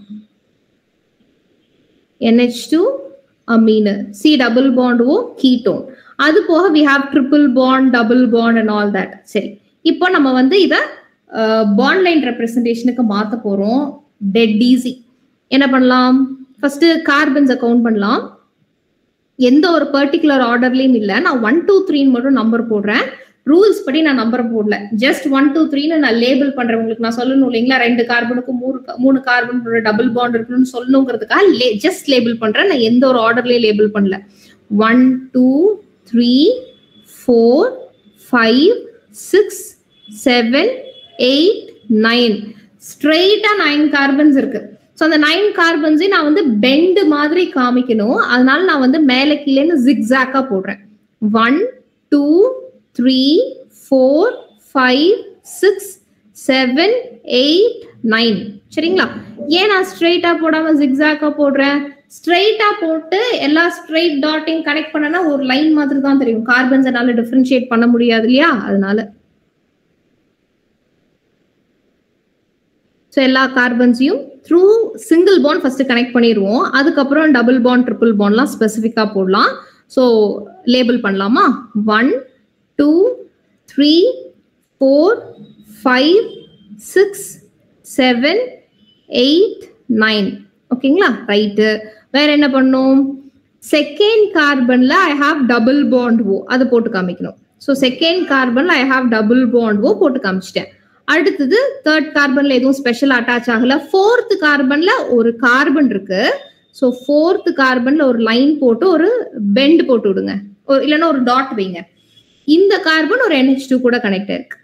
NH2 two amine C double bond O ketone அது போக we have triple bond double bond and all that சரி இப்போ நம்ம வந்து இதை பாண்ட் லைன் ரெப்ரஸன்டேஷனுக்கு மாற்ற போறோம் டெட் ஈஸி என்ன பண்ணலாம் ஃபர்ஸ்ட் கார்பன்ஸை கவுண்ட் பண்ணலாம் எந்த ஒரு பர்டிகுலர் ஆர்டர்லயும் இல்லை நான் ஒன் டூ த்ரீன்னு மட்டும் நம்பர் போடுறேன் ரூல்ஸ் படி நான் நம்பர் போடல ஜஸ்ட் ஒன் டூ த்ரீன்னு நான் லேபிள் பண்றேன் உங்களுக்கு நான் சொல்லணும் இல்லைங்களா ரெண்டு கார்பனுக்கும் மூணு மூணு கார்பன் டபுள் பாண்ட் இருக்குன்னு சொல்லணுங்கிறதுக்காக ஜஸ்ட் லேபிள் பண்றேன் நான் எந்த ஒரு ஆர்டர்லயும் லேபிள் பண்ணல one two three four five six seven eight nine ஸ்ட்ரெயிட்டா நைன் கார்பன்ஸ் இருக்கு ஸோ அந்த நைன் கார்பன்ஸையும் நான் வந்து பெண்டு மாதிரி காமிக்கணும் அதனால நான் வந்து மேலே கீழேன்னு ஜிக்ஸாக்கா போடுறேன் one two three four five six seven eight nine சரிங்களா ஏன் நான் ஸ்ட்ரெயிட்டா போடாம ஜிக்ஸாக்கா போடுறேன் ஸ்ட்ரெயிட்டா போட்டு எல்லா ஸ்ட்ரெயிட் டாட்டையும் கனெக்ட் பண்ணனா ஒரு லைன் மாதிரி தான் தெரியும் கார்பன்ஸ் என்னால டிஃபரன்ஷியேட் பண்ண முடியாது இல்லையா அதனால ஸோ எல்லா கார்பன்ஸையும் through single bond first connect பண்ணிடுவோம் அதுக்கப்புறம் டபுள் பாண்ட் ட்ரிபிள் பாண்ட்லாம் ஸ்பெசிஃபிக்காக போடலாம் ஸோ லேபிள் பண்ணலாமா one two three four five six seven eight nine ஓகேங்களா ரைட்டு வேற என்ன பண்ணும் செகண்ட் கார்பன்ல I have double bond O அதை போட்டு காமிக்கணும் ஸோ செகண்ட் கார்பன்ல I have double bond O போட்டு காமிச்சிட்டேன் அடுத்தது தேர்ட் கார்பன்ல எதுவும் ஸ்பெஷல் அட்டாச் ஆகல ஃபோர்த் கார்பன்ல ஒரு கார்பன் இருக்கு ஸோ ஃபோர்த் கார்பன்ல ஒரு லைன் போட்டு ஒரு பெண்ட் போட்டு விடுங்க ஒரு இல்லைன்னா ஒரு டாட் வைங்க இந்த கார்பன் ஒரு NH2 டூ கூட கனெக்ட் இருக்கு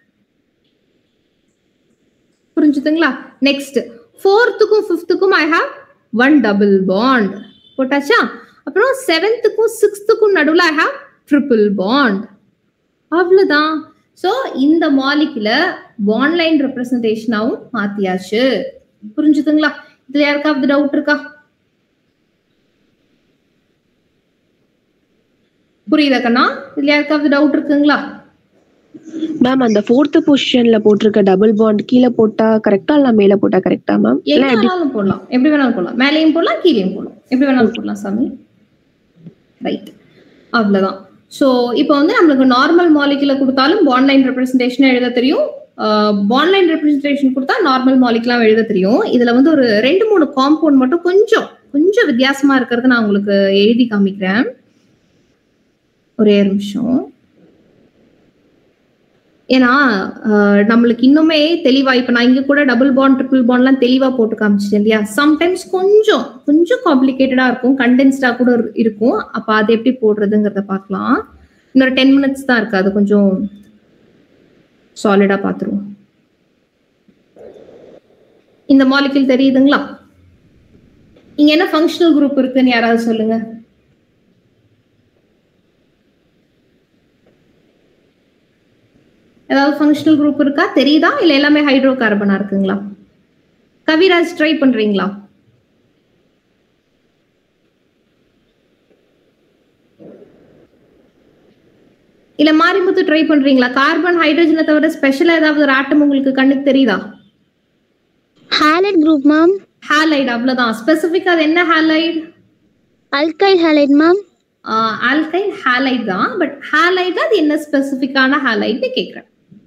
புரிஞ்சுதுங்களா நெக்ஸ்ட் ஃபோர்த்துக்கும் ஃபிஃப்த்துக்கும் I have one double bond போட்டாச்சா அப்புறம் செவன்த்துக்கும் சிக்ஸ்த்துக்கும் நடுவில் ஐ ஹாவ் ட்ரிபிள் பாண்ட் அவ்வளவுதான் ஸோ இந்த மாலிகுல ஆன்லைன் ரெப்ரசன்டேஷனாவும் மாத்தியாச்சு புரிஞ்சுதுங்களா இதுல யாருக்காவது டவுட் இருக்கா புரியுதா கண்ணா இதுல யாருக்காவது டவுட் இருக்குங்களா மேம் அந்த ஃபோர்த் பொசிஷன்ல போட்டிருக்க டபுள் பாண்ட் கீழே போட்டா கரெக்டா இல்ல மேல போட்டா கரெக்டா மேம் எங்க வேணாலும் போடலாம் எப்படி வேணாலும் போடலாம் மேலேயும் போடலாம் கீழேயும் போடலாம் எப்படி வேணாலும் போடலாம் சாமி ரைட் அவ்வளவுதான் ஸோ இப்போ வந்து நம்மளுக்கு நார்மல் மாலிகுல கொடுத்தாலும் பாண்ட்லைன் ரெப்ரஸன்டேஷன் எழுத தெரியும் பாண்ட்லைன் ரெப்ரஸன்டேஷன் கொடுத்தா நார்மல் மாலிகுலாம் எழுத தெரியும் இதுல வந்து ஒரு ரெண்டு மூணு காம்பவுண்ட் மட்டும் கொஞ்சம் கொஞ்சம் வித்தியாசமா இருக்கிறத நான் உங்களுக்கு எழுதி காமிக்கிறேன் ஒரே ஒரு நிமிஷம் ஏன்னா அஹ், நம்மளுக்கு இன்னுமே தெளிவா இப்ப நான் இங்க கூட டபுள் பாண்ட் ட்ரிபிள் பாண்ட்லாம் தெளிவா போட்டு காமிச்சிட்டேன் இல்லையா சம்டைம்ஸ் கொஞ்சம் கொஞ்சம் காம்ப்ளிகேட்டடா இருக்கும் கண்டென்ஸ்டா கூட இரு- இருக்கும் அப்ப அது எப்படி போடுறதுங்கிறத பார்க்கலாம் இன்னொரு டென் மினிட்ஸ் தான் இருக்கு அது கொஞ்சம் சாலிடா பார்த்துருவோம் இந்த மாலிகுல் தெரியுதுங்களா இங்க என்ன ஃபங்க்ஷனல் குரூப் இருக்குன்னு யாராவது சொல்லுங்க ஏதாவது ஃபங்க்ஷனல் குரூப் இருக்கா தெரியுதா இல்ல எல்லாமே ஹைட்ரோ கார்பனா இருக்குங்களா கவிராஜ் ட்ரை பண்றீங்களா இல்ல மாரிமுத்து ட்ரை பண்றீங்களா கார்பன் ஹைட்ரஜனை தவிர ஸ்பெஷலா ஏதாவது ஒரு ஆட்டம் உங்களுக்கு கண்ணுக்கு தெரியுதா ஹாலைட் குரூப் மேம் ஹாலைட் அவ்வளவுதான் ஸ்பெசிபிக்கா அது என்ன halide alkyl halide ma'am alkyl halide தான் பட் ஹாலைட் அது என்ன ஸ்பெசிபிக்கான ஹாலைட்னு கேக்குறேன்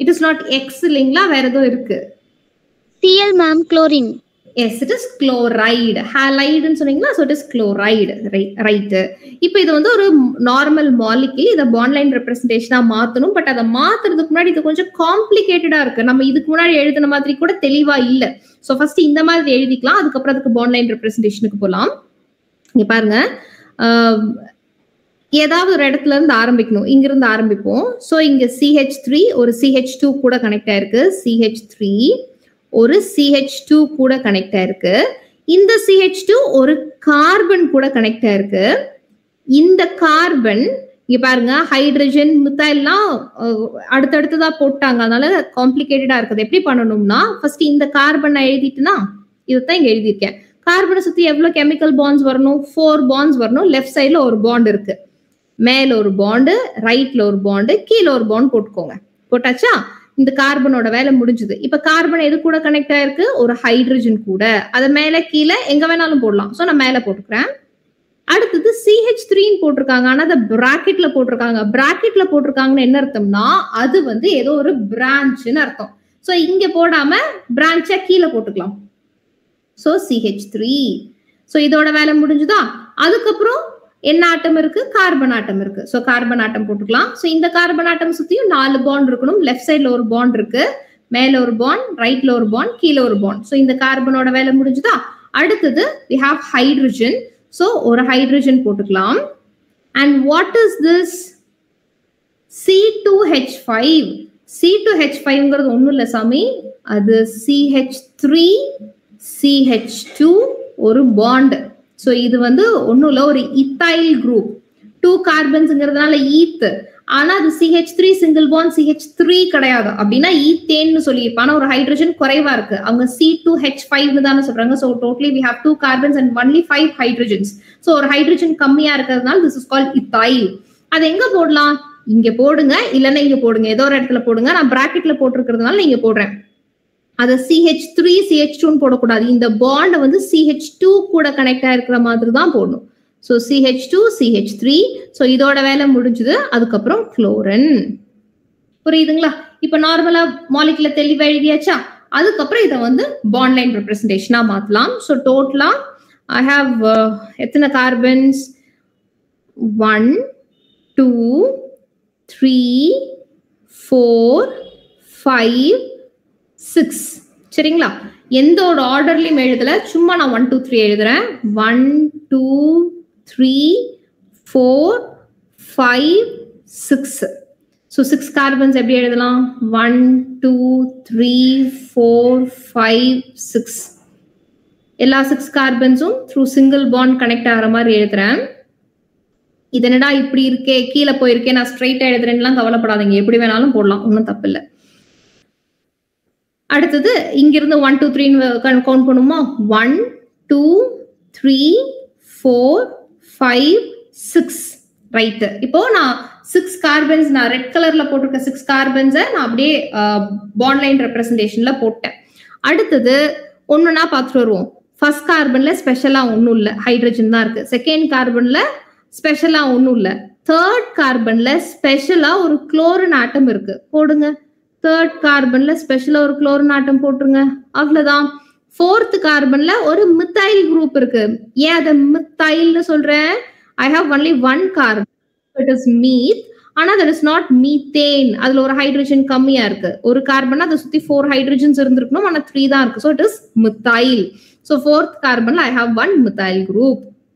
இட் இஸ் நாட் எக்ஸ் இல்லைங்களா வேற ஏதோ இருக்கு CL ma'am chlorine yes it is chloride ஹாலைடுன்னு சொன்னீங்களா so it is chloride right இப்போ இது வந்து ஒரு நார்மல் மாலிக்கிள் இதை பான்லைன் ரெப்ரஸன்டேஷனாக மாற்றணும் பட் அதை மாத்துறதுக்கு முன்னாடி இது கொஞ்சம் காம்ப்ளிகேட்டடாக இருக்கு நம்ம இதுக்கு முன்னாடி எழுதின மாதிரி கூட தெளிவா இல்லை ஸோ ஃபர்ஸ்ட் இந்த மாதிரி எழுதிக்கலாம் அதுக்கப்புறம் அதுக்கு பான்லைன் ரெப்ரஸன்டேஷனுக்கு போகலாம் இங்க பாருங்க ஆஹ், ஏதாவது ஒரு இடத்துல இருந்து ஆரம்பிக்கணும் இங்கிருந்து ஆரம்பிப்போம் ஸோ இங்க சிஹெச் த்ரீ ஒரு சிஹெச் டூ கூட கனெக்ட் ஆயிருக்கு சிஹெச் த்ரீ ஒரு சிஹெச் டூ கூட கனெக்ட் ஆயிருக்கு இந்த சிஹெச் டூ ஒரு கார்பன் கூட கனெக்ட் ஆயிருக்கு இந்த கார்பன் இங்க பாருங்க ஹைட்ரஜன் மித்தாயில்லாம் அடுத்தடுத்ததா போட்டாங்க அதனால காம்ப்ளிகேட்டடா இருக்குது எப்படி பண்ணணும்னா ஃபர்ஸ்ட் இந்த கார்பன் நான் எழுதிட்டுனா இதைத்தான் இங்க எழுதியிருக்கேன் கார்பனை சுத்தி எவ்வளவு கெமிக்கல் பாண்ட்ஸ் வரணும் ஃபோர் பாண்ட்ஸ் வரணும் லெஃப்ட் சைடுல ஒரு பாண்ட் இருக்கு மேல ஒரு பாண்டு ரைட்ல ஒரு பாண்டு கீழே ஒரு பாண்ட் போட்டுக்கோங்க போட்டாச்சா இந்த கார்பனோட வேலை முடிஞ்சது இப்ப கார்பன் எது கூட கனெக்ட் ஆயிருக்கு ஒரு ஹைட்ரஜன் கூட அது மேல கீழே எங்க வேணாலும் போடலாம் சோ நான் மேல போட்டுக்கிறேன் அடுத்தது சிஹெச் த்ரீன்னு போட்டிருக்காங்க ஆனா அதை பிராக்கெட்ல போட்டிருக்காங்க பிராக்கெட்ல போட்டிருக்காங்கன்னு என்ன அர்த்தம்னா அது வந்து ஏதோ ஒரு பிரான்ச்னு அர்த்தம் சோ இங்க போடாம பிரான்ச்சா கீழே போட்டுக்கலாம் சோ சிஹெச் த்ரீ ஸோ இதோட வேலை முடிஞ்சுதா அதுக்கப்புறம் என்ன ஆட்டம் இருக்கு கார்பன் ஆட்டம் இருக்கு ஸோ கார்பன் ஆட்டம் போட்டுக்கலாம் ஸோ இந்த கார்பன் ஆட்டம் சுத்தியும் நாலு பாண்ட் இருக்கணும் லெஃப்ட் சைட்ல ஒரு பாண்ட் இருக்கு மேல ஒரு பாண்ட் ரைட்ல ஒரு பாண்ட் கீழே ஒரு பாண்ட் ஸோ இந்த கார்பனோட வேலை முடிஞ்சுதா அடுத்தது வி ஹாவ் ஹைட்ரஜன் ஸோ ஒரு ஹைட்ரஜன் போட்டுக்கலாம் and what is this C two H five C two H ஃபைவ்ங்கிறது ஒன்றும் இல்லை சாமி அது சிஹெச் த்ரீ சிஹெச் டூ ஒரு பாண்ட் ஸோ இது வந்து ஒன்றும் இல்லை ஒரு இத்தைல் குரூப் டூ கார்பன்ஸுங்கிறதுனால ஈத் ஆனா அது CH three single bond CH three கிடையாது அப்படின்னா ஈத்தேன்னு சொல்லியிருப்பான் ஆனா ஒரு ஹைட்ரஜன் குறைவா இருக்கு அவங்க சி டூ ஹெச் ஃபைவ்னு தானே சொல்றாங்க so totally we have two carbons and only five hydrogens so ஒரு ஹைட்ரஜன் கம்மியா இருக்கிறதுனால திஸ் இஸ் கால் இத்தைல் அது எங்க போடலாம் இங்க போடுங்க இல்லைன்னா இங்க போடுங்க ஏதோ ஒரு இடத்துல போடுங்க நான் பிராக்கெட்ல போட்டிருக்கிறதுனால நீங்க போடுறேன் அதை சிஹெச் த்ரீ சிஹெச் டூன்னு போடக்கூடாது இந்த பாண்ட் வந்து சிஹெச் டூ கூட கனெக்ட் ஆயிருக்கிற மாதிரி தான் போடணும் so CH two CH three so இதோட வேலை முடிஞ்சுது அதுக்கப்புறம் குளோரன் புரியுதுங்களா இப்போ நார்மலா மாலிகுல தெளிவா எழுதியாச்சா அதுக்கப்புறம் இதை வந்து பாண்ட் லைன் ரெப்ரஸன்டேஷனா மாத்தலாம் ஸோ டோட்டலா ஐ ஹாவ் எத்தனை carbons one two three four five six சரிங்களா எந்த ஒரு ஆர்டர்லயும் எழுதல சும்மா நான் ஒன் டூ த்ரீ எழுதுறேன் one two three four five six so six carbons எப்படி எழுதலாம் one two three four five six எல்லா சிக்ஸ் கார்பன்ஸும் த்ரூ சிங்கிள் பாண்ட் கனெக்ட் ஆகிற மாதிரி எழுதுறேன் இது என்னடா இப்படி இருக்கே கீழே போயிருக்கே நான் ஸ்ட்ரைட்டா எழுதுறேன்லாம் கவலைப்படாதீங்க எப்படி வேணாலும் போடலாம் ஒன்றும் தப்பு இல்லை அடுத்தது இங்கிருந்து ஒன் டூ த்ரீன்னு கவுண்ட் பண்ணுமா one two three four five six right இப்போ நான் சிக்ஸ் கார்பன்ஸ் நான் ரெட் கலர்ல போட்டிருக்க சிக்ஸ் கார்பன்ஸை நான் அப்படியே பாண்ட்லைன் ரெப்ரஸன்டேஷன்ல போட்டேன் அடுத்தது ஒன்றுனா பார்த்துட்டு வருவோம் ஃபர்ஸ்ட் கார்பன்ல ஸ்பெஷலா ஒன்றும் இல்லை ஹைட்ரஜன் தான் இருக்கு செகண்ட் கார்பன்ல ஸ்பெஷலா ஒன்றும் இல்லை தேர்ட் கார்பன்ல ஸ்பெஷலா ஒரு குளோரின் ஆட்டம் இருக்கு போடுங்க தேர்ட் கார்பன்ல ஸ்பெஷலா ஒரு குளோரின் ஆட்டம் போட்டுருங்க அவ்வளவுதான் ஃபோர்த் கார்பன்ல ஒரு மித்தைல் குரூப் இருக்கு ஏன் அதை மித்தைல்னு சொல்றேன் I have only one carbon it is meth ஆனா தட் இஸ் நாட் மீத்தேன் அதுல ஒரு ஹைட்ரஜன் கம்மியா இருக்கு ஒரு கார்பன் அதை சுத்தி ஃபோர் ஹைட்ரஜன்ஸ் இருந்திருக்கணும் ஆனா த்ரீ தான் இருக்கு so it is methyl so fourth கார்பன்ல I have one methyl group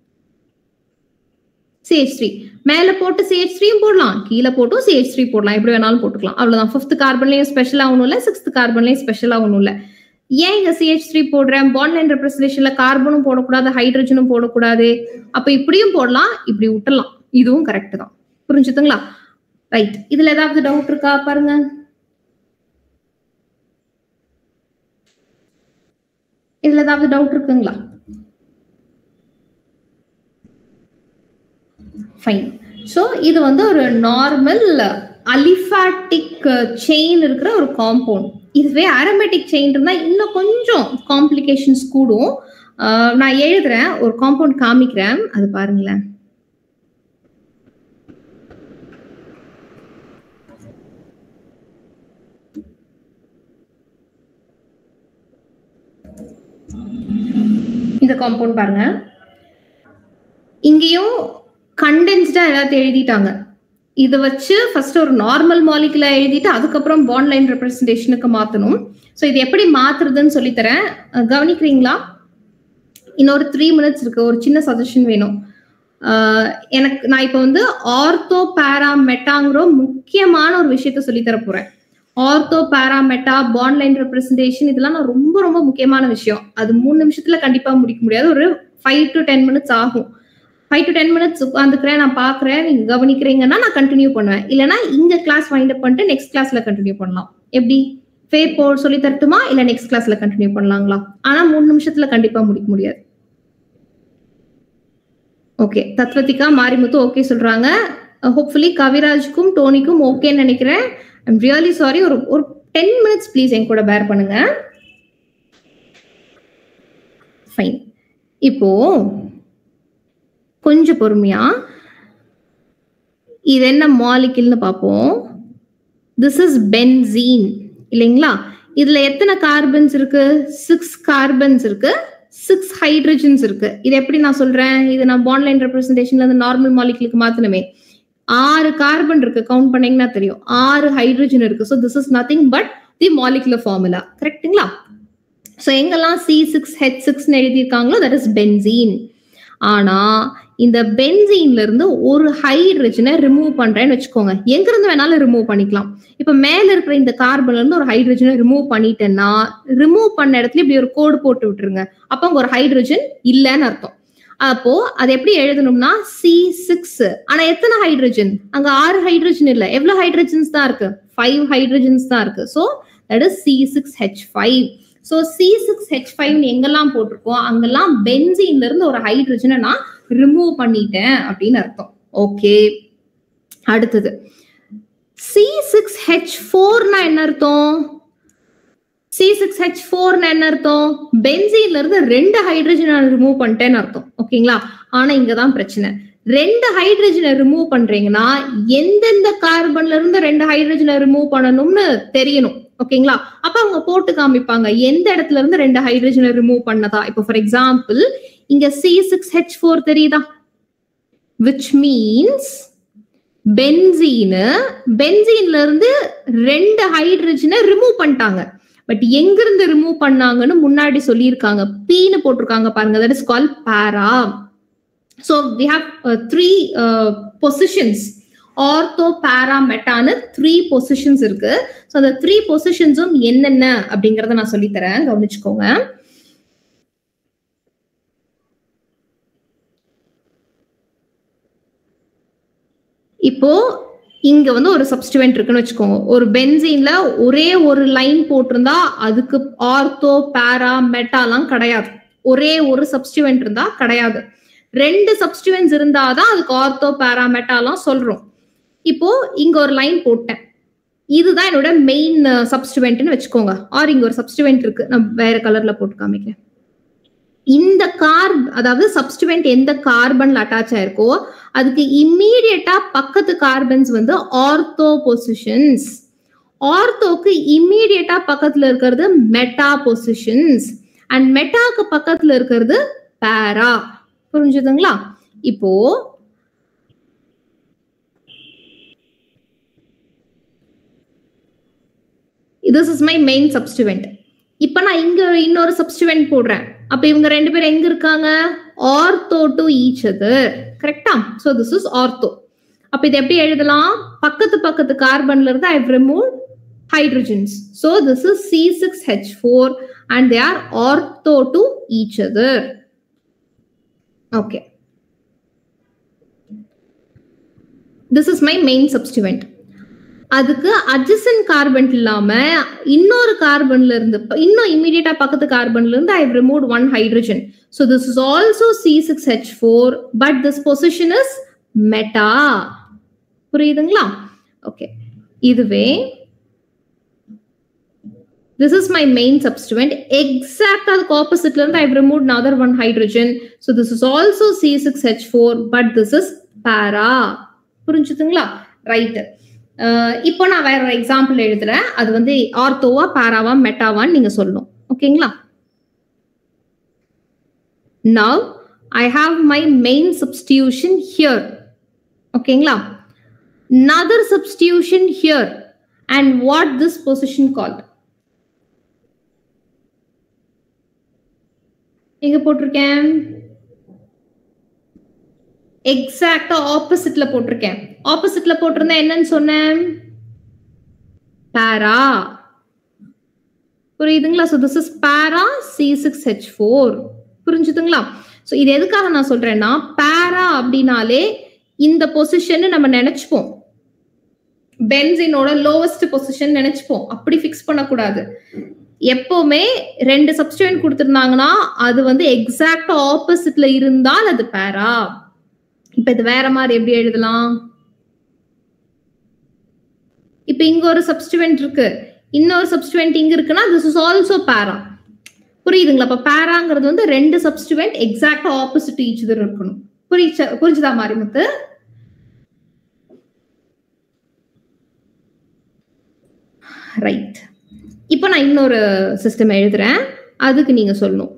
CH three மேல போட்டு சிஹெச் த்ரீயும் போடலாம் கீழே போட்டும் சிஹெச் த்ரீ போடலாம் எப்படி வேணாலும் போட்டுக்கலாம் அவ்வளவுதான் ஃபிஃப்த் கார்பன்லயும் ஸ்பெஷலா ஒன்றும் இல்லை சிக்ஸ்த் கார்பன்லயும் ஸ்பெஷலா ஒன்றும் இல்லை ஏன் இங்க சிஹெச் த்ரீ போடுறேன் பாண்ட்லைன் ரெப்ரஸன்டேஷன்ல கார்பனும் போடக்கூடாது ஹைட்ரஜனும் போடக்கூடாது அப்ப இப்படியும் போடலாம் இப்படி விட்டுலாம் இதுவும் கரெக்ட் தான் புரிஞ்சுதுங்களா ரைட் இதுல ஏதாவது டவுட் இருக்கா பாருங்க இதுல ஏதாவது டவுட் இருக்குங்களா ஃபைன் ஸோ இது வந்து ஒரு நார்மல் அலிஃபாட்டிக் செயின் இருக்கிற ஒரு காம்பவுண்ட் இதுவே அரோமேட்டிக் செயின் இருந்தால் இன்னும் கொஞ்சம் காம்ப்ளிகேஷன்ஸ் கூடும் ஆஹ் நான் எழுதுறேன் ஒரு காம்பவுண்ட் காமிக்கிறேன் அது பாருங்களேன் இந்த காம்பவுண்ட் பாருங்க இங்கேயும் கண்டென்ஸ்டா எல்லாத்தையும் எழுதிட்டாங்க இதை வச்சு ஃபர்ஸ்ட் ஒரு நார்மல் மாலிகுல எழுதிட்டு அதுக்கப்புறம் பாண்ட் லைன் ரெப்ரஸன்டேஷனுக்கு மாத்தணும் ஸோ இது எப்படி மாத்துறதுன்னு சொல்லித்தரேன் அஹ் கவனிக்கிறீங்களா இன்னொரு த்ரீ மினிட்ஸ் இருக்கு ஒரு சின்ன சஜஷன் வேணும் அஹ் எனக்கு நான் இப்போ வந்து ஆர்த்தோ பேரா மெட்டாங்கிற முக்கியமான ஒரு விஷயத்த சொல்லித் தர போறேன் ஆர்த்தோ பேரா மெட்டா பாண்ட் லைன் ரெப்ரஸன்டேஷன் இதெல்லாம் நான் ரொம்ப ரொம்ப முக்கியமான விஷயம் அது மூணு நிமிஷத்துல கண்டிப்பா முடிக்க முடியாது ஒரு ஃபைவ் டு டென் மினிட்ஸ் ஆகும் ஃபைவ் டு டென் மினிட்ஸ் உட்காந்துக்கிறேன் நான் பாக்குறேன் நீங்க கவனிக்கிறீங்கன்னா நான் கண்டினியூ பண்ணுவேன் இல்லைன்னா இங்க கிளாஸ் வைண்ட் அப் பண்ணிட்டு நெக்ஸ்ட் கிளாஸ்ல கண்டினியூ பண்ணலாம் எப்படி ஃபே போ சொல்லி தரட்டுமா இல்ல நெக்ஸ்ட் கிளாஸ்ல கண்டினியூ பண்ணலாங்களா ஆனா மூணு நிமிஷத்துல கண்டிப்பா முடிக்க முடியாது ஓகே தத்வதிகா மாரிமுத்து ஓகே சொல்றாங்க ஹோப்ஃபுல்லி கவிராஜுக்கும் டோனிக்கும் ஓகேன்னு நினைக்கிறேன் ஐம் ரியலி சாரி ஒரு ஒரு டென் மினிட்ஸ் ப்ளீஸ் என் கூட பேர் பண்ணுங்க ஃபைன் இப்போ கொஞ்சம் பொறுமையா இது என்ன மாலிகுல்னு பார்ப்போம் திஸ் இஸ் பென்சீன் இல்லைங்களா இதுல எத்தனை கார்பன்ஸ் இருக்கு சிக்ஸ் கார்பன்ஸ் இருக்கு சிக்ஸ் ஹைட்ரஜன்ஸ் இருக்கு இது எப்படி நான் சொல்றேன் இது நான் பாண்ட்லைன் ரெப்ரஸன்டேஷன்ல இருந்து நார்மல் மாலிகுலுக்கு மாத்தணுமே ஆறு கார்பன் இருக்கு கவுண்ட் பண்ணீங்கன்னா தெரியும் ஆறு ஹைட்ரஜன் இருக்கு so this is nothing but the molecular formula கரெக்ட்டுங்களா ஸோ எங்கெல்லாம் சி சிக்ஸ் ஹெச் சிக்ஸ்னு எழுதியிருக்காங்களோ தட் இஸ் பென்சீன் ஆனா இந்த பென்சீன்ல இருந்து ஒரு ஹைட்ரஜனை ரிமூவ் பண்றேன்னு வச்சுக்கோங்க எங்க இருந்து வேணாலும் ரிமூவ் பண்ணிக்கலாம் இப்ப மேல இருக்கிற இந்த கார்பன்ல இருந்து ஒரு ஹைட்ரஜனை ரிமூவ் பண்ணிட்டேன்னா ரிமூவ் பண்ண இடத்துல இப்படி ஒரு கோடு போட்டு விட்டுருங்க அப்ப அங்க ஒரு ஹைட்ரஜன் இல்லைன்னு அர்த்தம் அப்போ அது எப்படி எழுதணும்னா சி சிக்ஸ் ஆனா எத்தனை ஹைட்ரஜன் அங்க ஆறு ஹைட்ரஜன் இல்ல எவ்வளவு ஹைட்ரஜன்ஸ் தான் இருக்கு ஃபைவ் ஹைட்ரஜன்ஸ் தான் இருக்கு so that is C six H five so C six H five எங்கெல்லாம் போட்டிருக்கோம் அங்கெல்லாம் பென்சீன்ல இருந்து ஒரு ஹைட்ரஜனை நான் ரிமூவ் பண்ணிட்டேன் அப்படின்னு அர்த்தம் ஓகே அடுத்தது சி சிக்ஸ் ஹெச் ஃபோர்னா என்ன அர்த்தம் சி சிக்ஸ் ஹெச் ஃபோர்னு என்ன அர்த்தம் பென்சீன்ல இருந்து ரெண்டு ஹைட்ரஜனை ரிமூவ் பண்ணிட்டேன்னு அர்த்தம் ஓகேங்களா ஆனா இங்கதான் பிரச்சனை ரெண்டு ஹைட்ரஜனை ரிமூவ் பண்றீங்கன்னா எந்தெந்த கார்பன்ல இருந்து ரெண்டு ஹைட்ரஜனை ரிமூவ் பண்ணணும்னு தெரியணும் ஓகேங்களா அப்ப அவங்க போட்டு காமிப்பாங்க எந்த இடத்துல இருந்து ரெண்டு ஹைட்ரஜனை ரிமூவ் பண்ணதா இப்போ ஃபார் எக்ஸாம்பிள் இங்க சி சிக்ஸ் ஹெச் ஃபோர் தெரியுதா விச் மீன்ஸ் பென்சீனு பென்சீன்ல இருந்து ரெண்டு ஹைட்ரஜனை ரிமூவ் பண்ணிட்டாங்க பட் எங்க இருந்து ரிமூவ் பண்ணாங்கன்னு முன்னாடி சொல்லியிருக்காங்க பீன்னு போட்டிருக்காங்க பாருங்க that is call para so we have three positions ortho para மெட்டான்னு த்ரீ பொசிஷன்ஸ் இருக்கு ஸோ அந்த த்ரீ பொசிஷன்ஸும் என்னென்ன அப்படிங்கறத நான் சொல்லித்தரேன் கவனிச்சுக்கோங்க இப்போ இங்க வந்து ஒரு சப்ஸ்டிவென்ட் இருக்குன்னு வச்சுக்கோங்க ஒரு பென்சீன்ல ஒரே ஒரு லைன் போட்டிருந்தா அதுக்கு ஆர்த்தோ பாரா மெட்டாலாம் கிடையாது ஒரே ஒரு சப்ஸ்டிவென்ட் இருந்தா கிடையாது ரெண்டு சப்ஸ்டிவென்ட்ஸ் இருந்தாதான் அதுக்கு ஆர்த்தோ பாரா மெட்டாலாம் சொல்றோம் இப்போ இங்க ஒரு லைன் போட்டேன் இதுதான் என்னோட மெயின் சப்ஸ்டிவென்ட்னு வச்சுக்கோங்க ஆர் இங்க ஒரு சப்ஸ்டிவென்ட் இருக்கு நான் வேற கலர்ல போட்டு காமிக்கிறேன் இந்த கார்ப் அதாவது சப்ஸ்டிவென்ட் எந்த கார்பன்ல அட்டாச் ஆயிருக்கோ அதுக்கு இம்மீடியட்டா பக்கத்து கார்பன்ஸ் வந்து ஆர்த்தோ பொசிஷன்ஸ் ஆர்த்தோக்கு இம்மீடியட்டா பக்கத்துல இருக்கிறது மெட்டா பொசிஷன்ஸ் அண்ட் மெட்டாக்கு பக்கத்துல இருக்கிறது பேரா புரிஞ்சுதுங்களா இப்போ this is my main substituent இப்போ நான் இங்க இன்னொரு சப்ஸ்டிவென்ட் போடுறேன் அப்ப இவங்க ரெண்டு பேரும் எங்க இருக்காங்க ஆர்த்தோ டு ஈச் அதர் கரெக்டா ஸோ திஸ் இஸ் ஆர்த்தோ அப்ப இது எப்படி எழுதலாம் பக்கத்து பக்கத்து கார்பன்ல இருந்து I remove hydrogens so this is C six H four and they are ortho to each other okay this is my main substituent அதுக்கு அட்ஜசன் கார்பன் இல்லாம இன்னொரு கார்பன்ல இருந்து இன்னும் இமீடியட்டா பக்கத்து கார்பன்ல இருந்து I remove one hydrogen so this is also C six H four but this position is meta புரியுதுங்களா ஓகே இதுவே this is my main substituent exact அதுக்கு ஆப்போசிட்ல இருந்து I remove other one hydrogen so this is also C six H four but this is para புரிஞ்சுதுங்களா right இப்போ நான் வேற ஒரு எக்ஸாம்பிள் எழுதுறேன் அது வந்து ஆர்த்தோவா பாராவா மெட்டாவான்னு நீங்க சொல்லணும் ஓகேங்களா now i have my main substitution here ஓகேங்களா another substitution here and what this position called எங்க போட்டிருக்கேன் எக்ஸாக்டா ஆப்போசிட்ல போட்டிருக்கேன் ஆப்போசிட்ல போட்டிருந்தா என்னன்னு சொன்னேன் பாரா புரியுதுங்களா so this is para C six H four புரிஞ்சுதுங்களா ஸோ இது எதுக்காக நான் சொல்றேன்னா பாரா அப்படின்னாலே இந்த பொசிஷன் நம்ம நினைச்சுப்போம் பென்சினோட லோவஸ்ட் பொசிஷன் நினைச்சுப்போம் அப்படி ஃபிக்ஸ் பண்ணக்கூடாது எப்பவுமே ரெண்டு சப்ஸ்டியூட் கொடுத்துருந்தாங்கன்னா அது வந்து எக்ஸாக்ட் ஆப்போசிட்ல இருந்தால் அது பேரா இப்ப இது வேற மாதிரி எப்படி எழுதலாம் இப்ப இங்க ஒரு சப்ஸ்டியூவன்ட் இருக்கு இன்னொரு சப்ஸ்டியூவன்ட் இங்க இருக்குன்னா திஸ் இஸ் ஆல்சோ பேரா புரியுதுங்களா அப்ப பேராங்கிறது வந்து ரெண்டு சப்ஸ்டியூவன்ட் எக்ஸாக்டா ஆப்போசிட் ஈச் இதர் இருக்கணும் புரிச்ச புரிஞ்சுதா மாரிமுத்து ரைட் இப்போ நான் இன்னொரு சிஸ்டம் எழுதுறேன் அதுக்கு நீங்க சொல்லணும்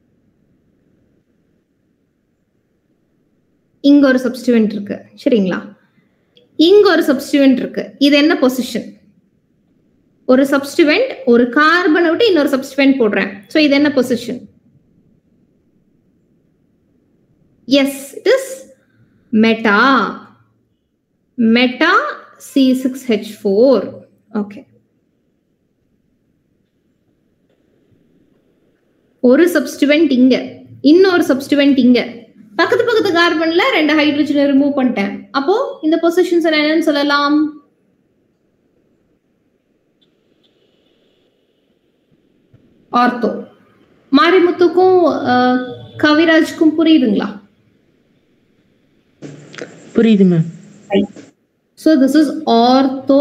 இங்க ஒரு சப்ஸ்டியூவன்ட் இருக்கு சரிங்களா இங்க ஒரு சப்ஸ்டியூவன்ட் இருக்கு இது என்ன பொசிஷன் ஒரு சப்ஸ்டியூவன்ட் ஒரு கார்பனை விட்டு இன்னொரு சப்ஸ்டியூவன்ட் போடுறேன் ஸோ இது என்ன position yes it is meta meta C six H four okay ஒரு சப்ஸ்டிவெண்ட் இங்க இன்னொரு சப்ஸ்டிவெண்ட் இங்க பக்கத்து பக்கத்து கார்பன்ல ரெண்டு ஹைட்ரஜனை ரிமூவ் பண்ணிட்டேன் அப்போ இந்த பொசிஷன்ஸ் என்னன்னு சொல்லலாம் ஆர்த்தோ மாரிமுத்துக்கும் அஹ், கவிராஜ்க்கும் புரியுதுங்களா புரியுது ma'am So this is ortho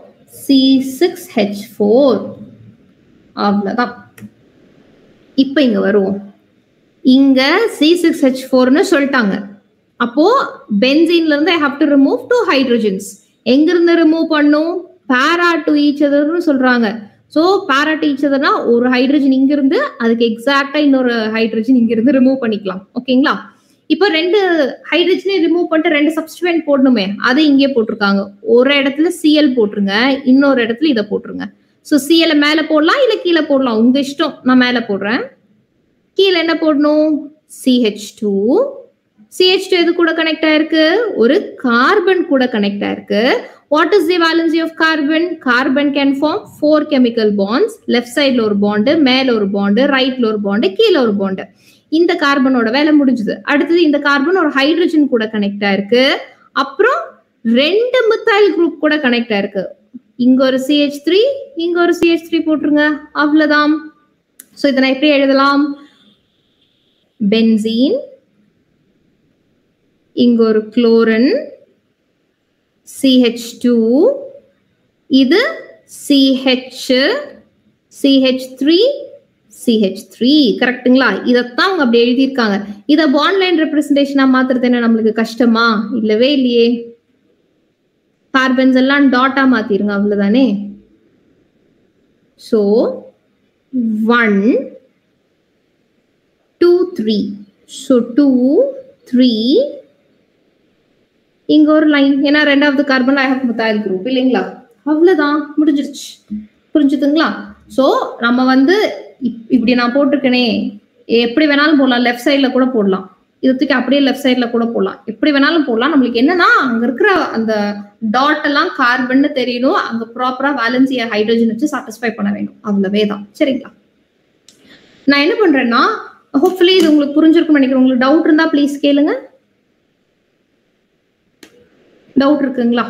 C6H4. அவ்வளவுதான் இப்ப இங்க வருவோம் இங்க சி சிக்ஸ் ஹெச் ஃபோர்னு சொல்லிட்டாங்க அப்போ பென்சீன்ல இருந்து I have to remove two hydrogens எங்க இருந்து ரிமூவ் பண்ணும் பாரா டு ஈச் அதர்னு சொல்றாங்க ஸோ பாரா டு ஈச் அதர்னா ஒரு ஹைட்ரஜன் இங்க இருந்து அதுக்கு எக்ஸாக்டா இன்னொரு ஹைட்ரஜன் இங்க இருந்து ரிமூவ் பண்ணிக்கலாம் ஓகேங்களா இப்போ ரெண்டு ஹைட்ரஜனை ரிமூவ் பண்ணிட்டு ரெண்டு சப்ஸ்டியூவன்ட் போடணுமே அதை இங்கே போட்டிருக்காங்க ஒரு இடத்துல சிஎல் போட்டுருங்க இன்னொரு இடத்துல இதை போட்டுருங்க ஸோ சிஎல் மேல போடலாம் இல்ல கீழே போடலாம் உங்க இஷ்டம் நான் மேல போடுறேன் கீழே என்ன போடணும் சிஹெச் டூ சிஹெச் டூ எது கூட கனெக்ட் ஆயிருக்கு ஒரு கார்பன் கூட கனெக்ட் ஆயிருக்கு what is the valency of carbon carbon can form four chemical bonds left சைட்ல ஒரு பாண்டு மேல ஒரு பாண்டு ரைட்ல ஒரு பாண்டு கீழே ஒரு பாண்டு இந்த கார்பனோட வேலை முடிஞ்சது அடுத்தது இந்த கார்பன் ஒரு ஹைட்ரஜன் கூட கனெக்ட் ஆயிருக்கு அப்புறம் ரெண்டு மித்தாயில் குரூப் கூட கனெக்ட் ஆயிருக்கு இங்க ஒரு சிஹெச் த்ரீ இங்க ஒரு சிஹெச் த்ரீ போட்டுருங்க அவ்வளவுதான் சோ இதை நான் எப்படி எழுதலாம் பென்சீன் இங்க ஒரு குளோரின் சிஹெச் டூ இது CH CH three CH three கரெக்ட்டுங்களா இதைத்தான் அவங்க அப்படி எழுதியிருக்காங்க இதை பாண்ட்லைன் ரெப்ரஸன்டேஷனா மாத்துறது என்ன நம்மளுக்கு கஷ்டமா இல்லவே இல்லையே கார்பன்ஸ் எல்லாம் டாட்டா மாத்திருங்க அவ்வளவுதானே so one two three so two three இங்க ஒரு லைன் ஏன்னா ரெண்டாவது carbon I have methyl group இல்லைங்களா அவ்வளவுதான் முடிஞ்சிருச்சு புரிஞ்சுதுங்களா சோ நம்ம வந்து இப்- இப்படி நான் போட்டிருக்கேனே எப்படி வேணாலும் போடலாம் லெஃப்ட் சைட்ல கூட போடலாம் இது தூக்கி அப்படியே லெஃப்ட் சைட்ல கூட போடலாம் எப்படி வேணாலும் போடலாம் நம்மளுக்கு என்னன்னா அங்க இருக்கிற அந்த டாட் எல்லாம் கார்பன்னு தெரியணும் அங்க ப்ராப்பரா வேலன்சிய ஹைட்ரஜன் வச்சு சாட்டிஸ்ஃபை பண்ண வேணும் அவ்வளவே தான் சரிங்களா நான் என்ன பண்றேன்னா ஹோப்ஃபுல்லி இது உங்களுக்கு புரிஞ்சிருக்கும்னு நினைக்கிறேன் உங்களுக்கு டவுட் இருந்தா ப்ளீஸ் கேளுங்க டவுட் இருக்குங்களா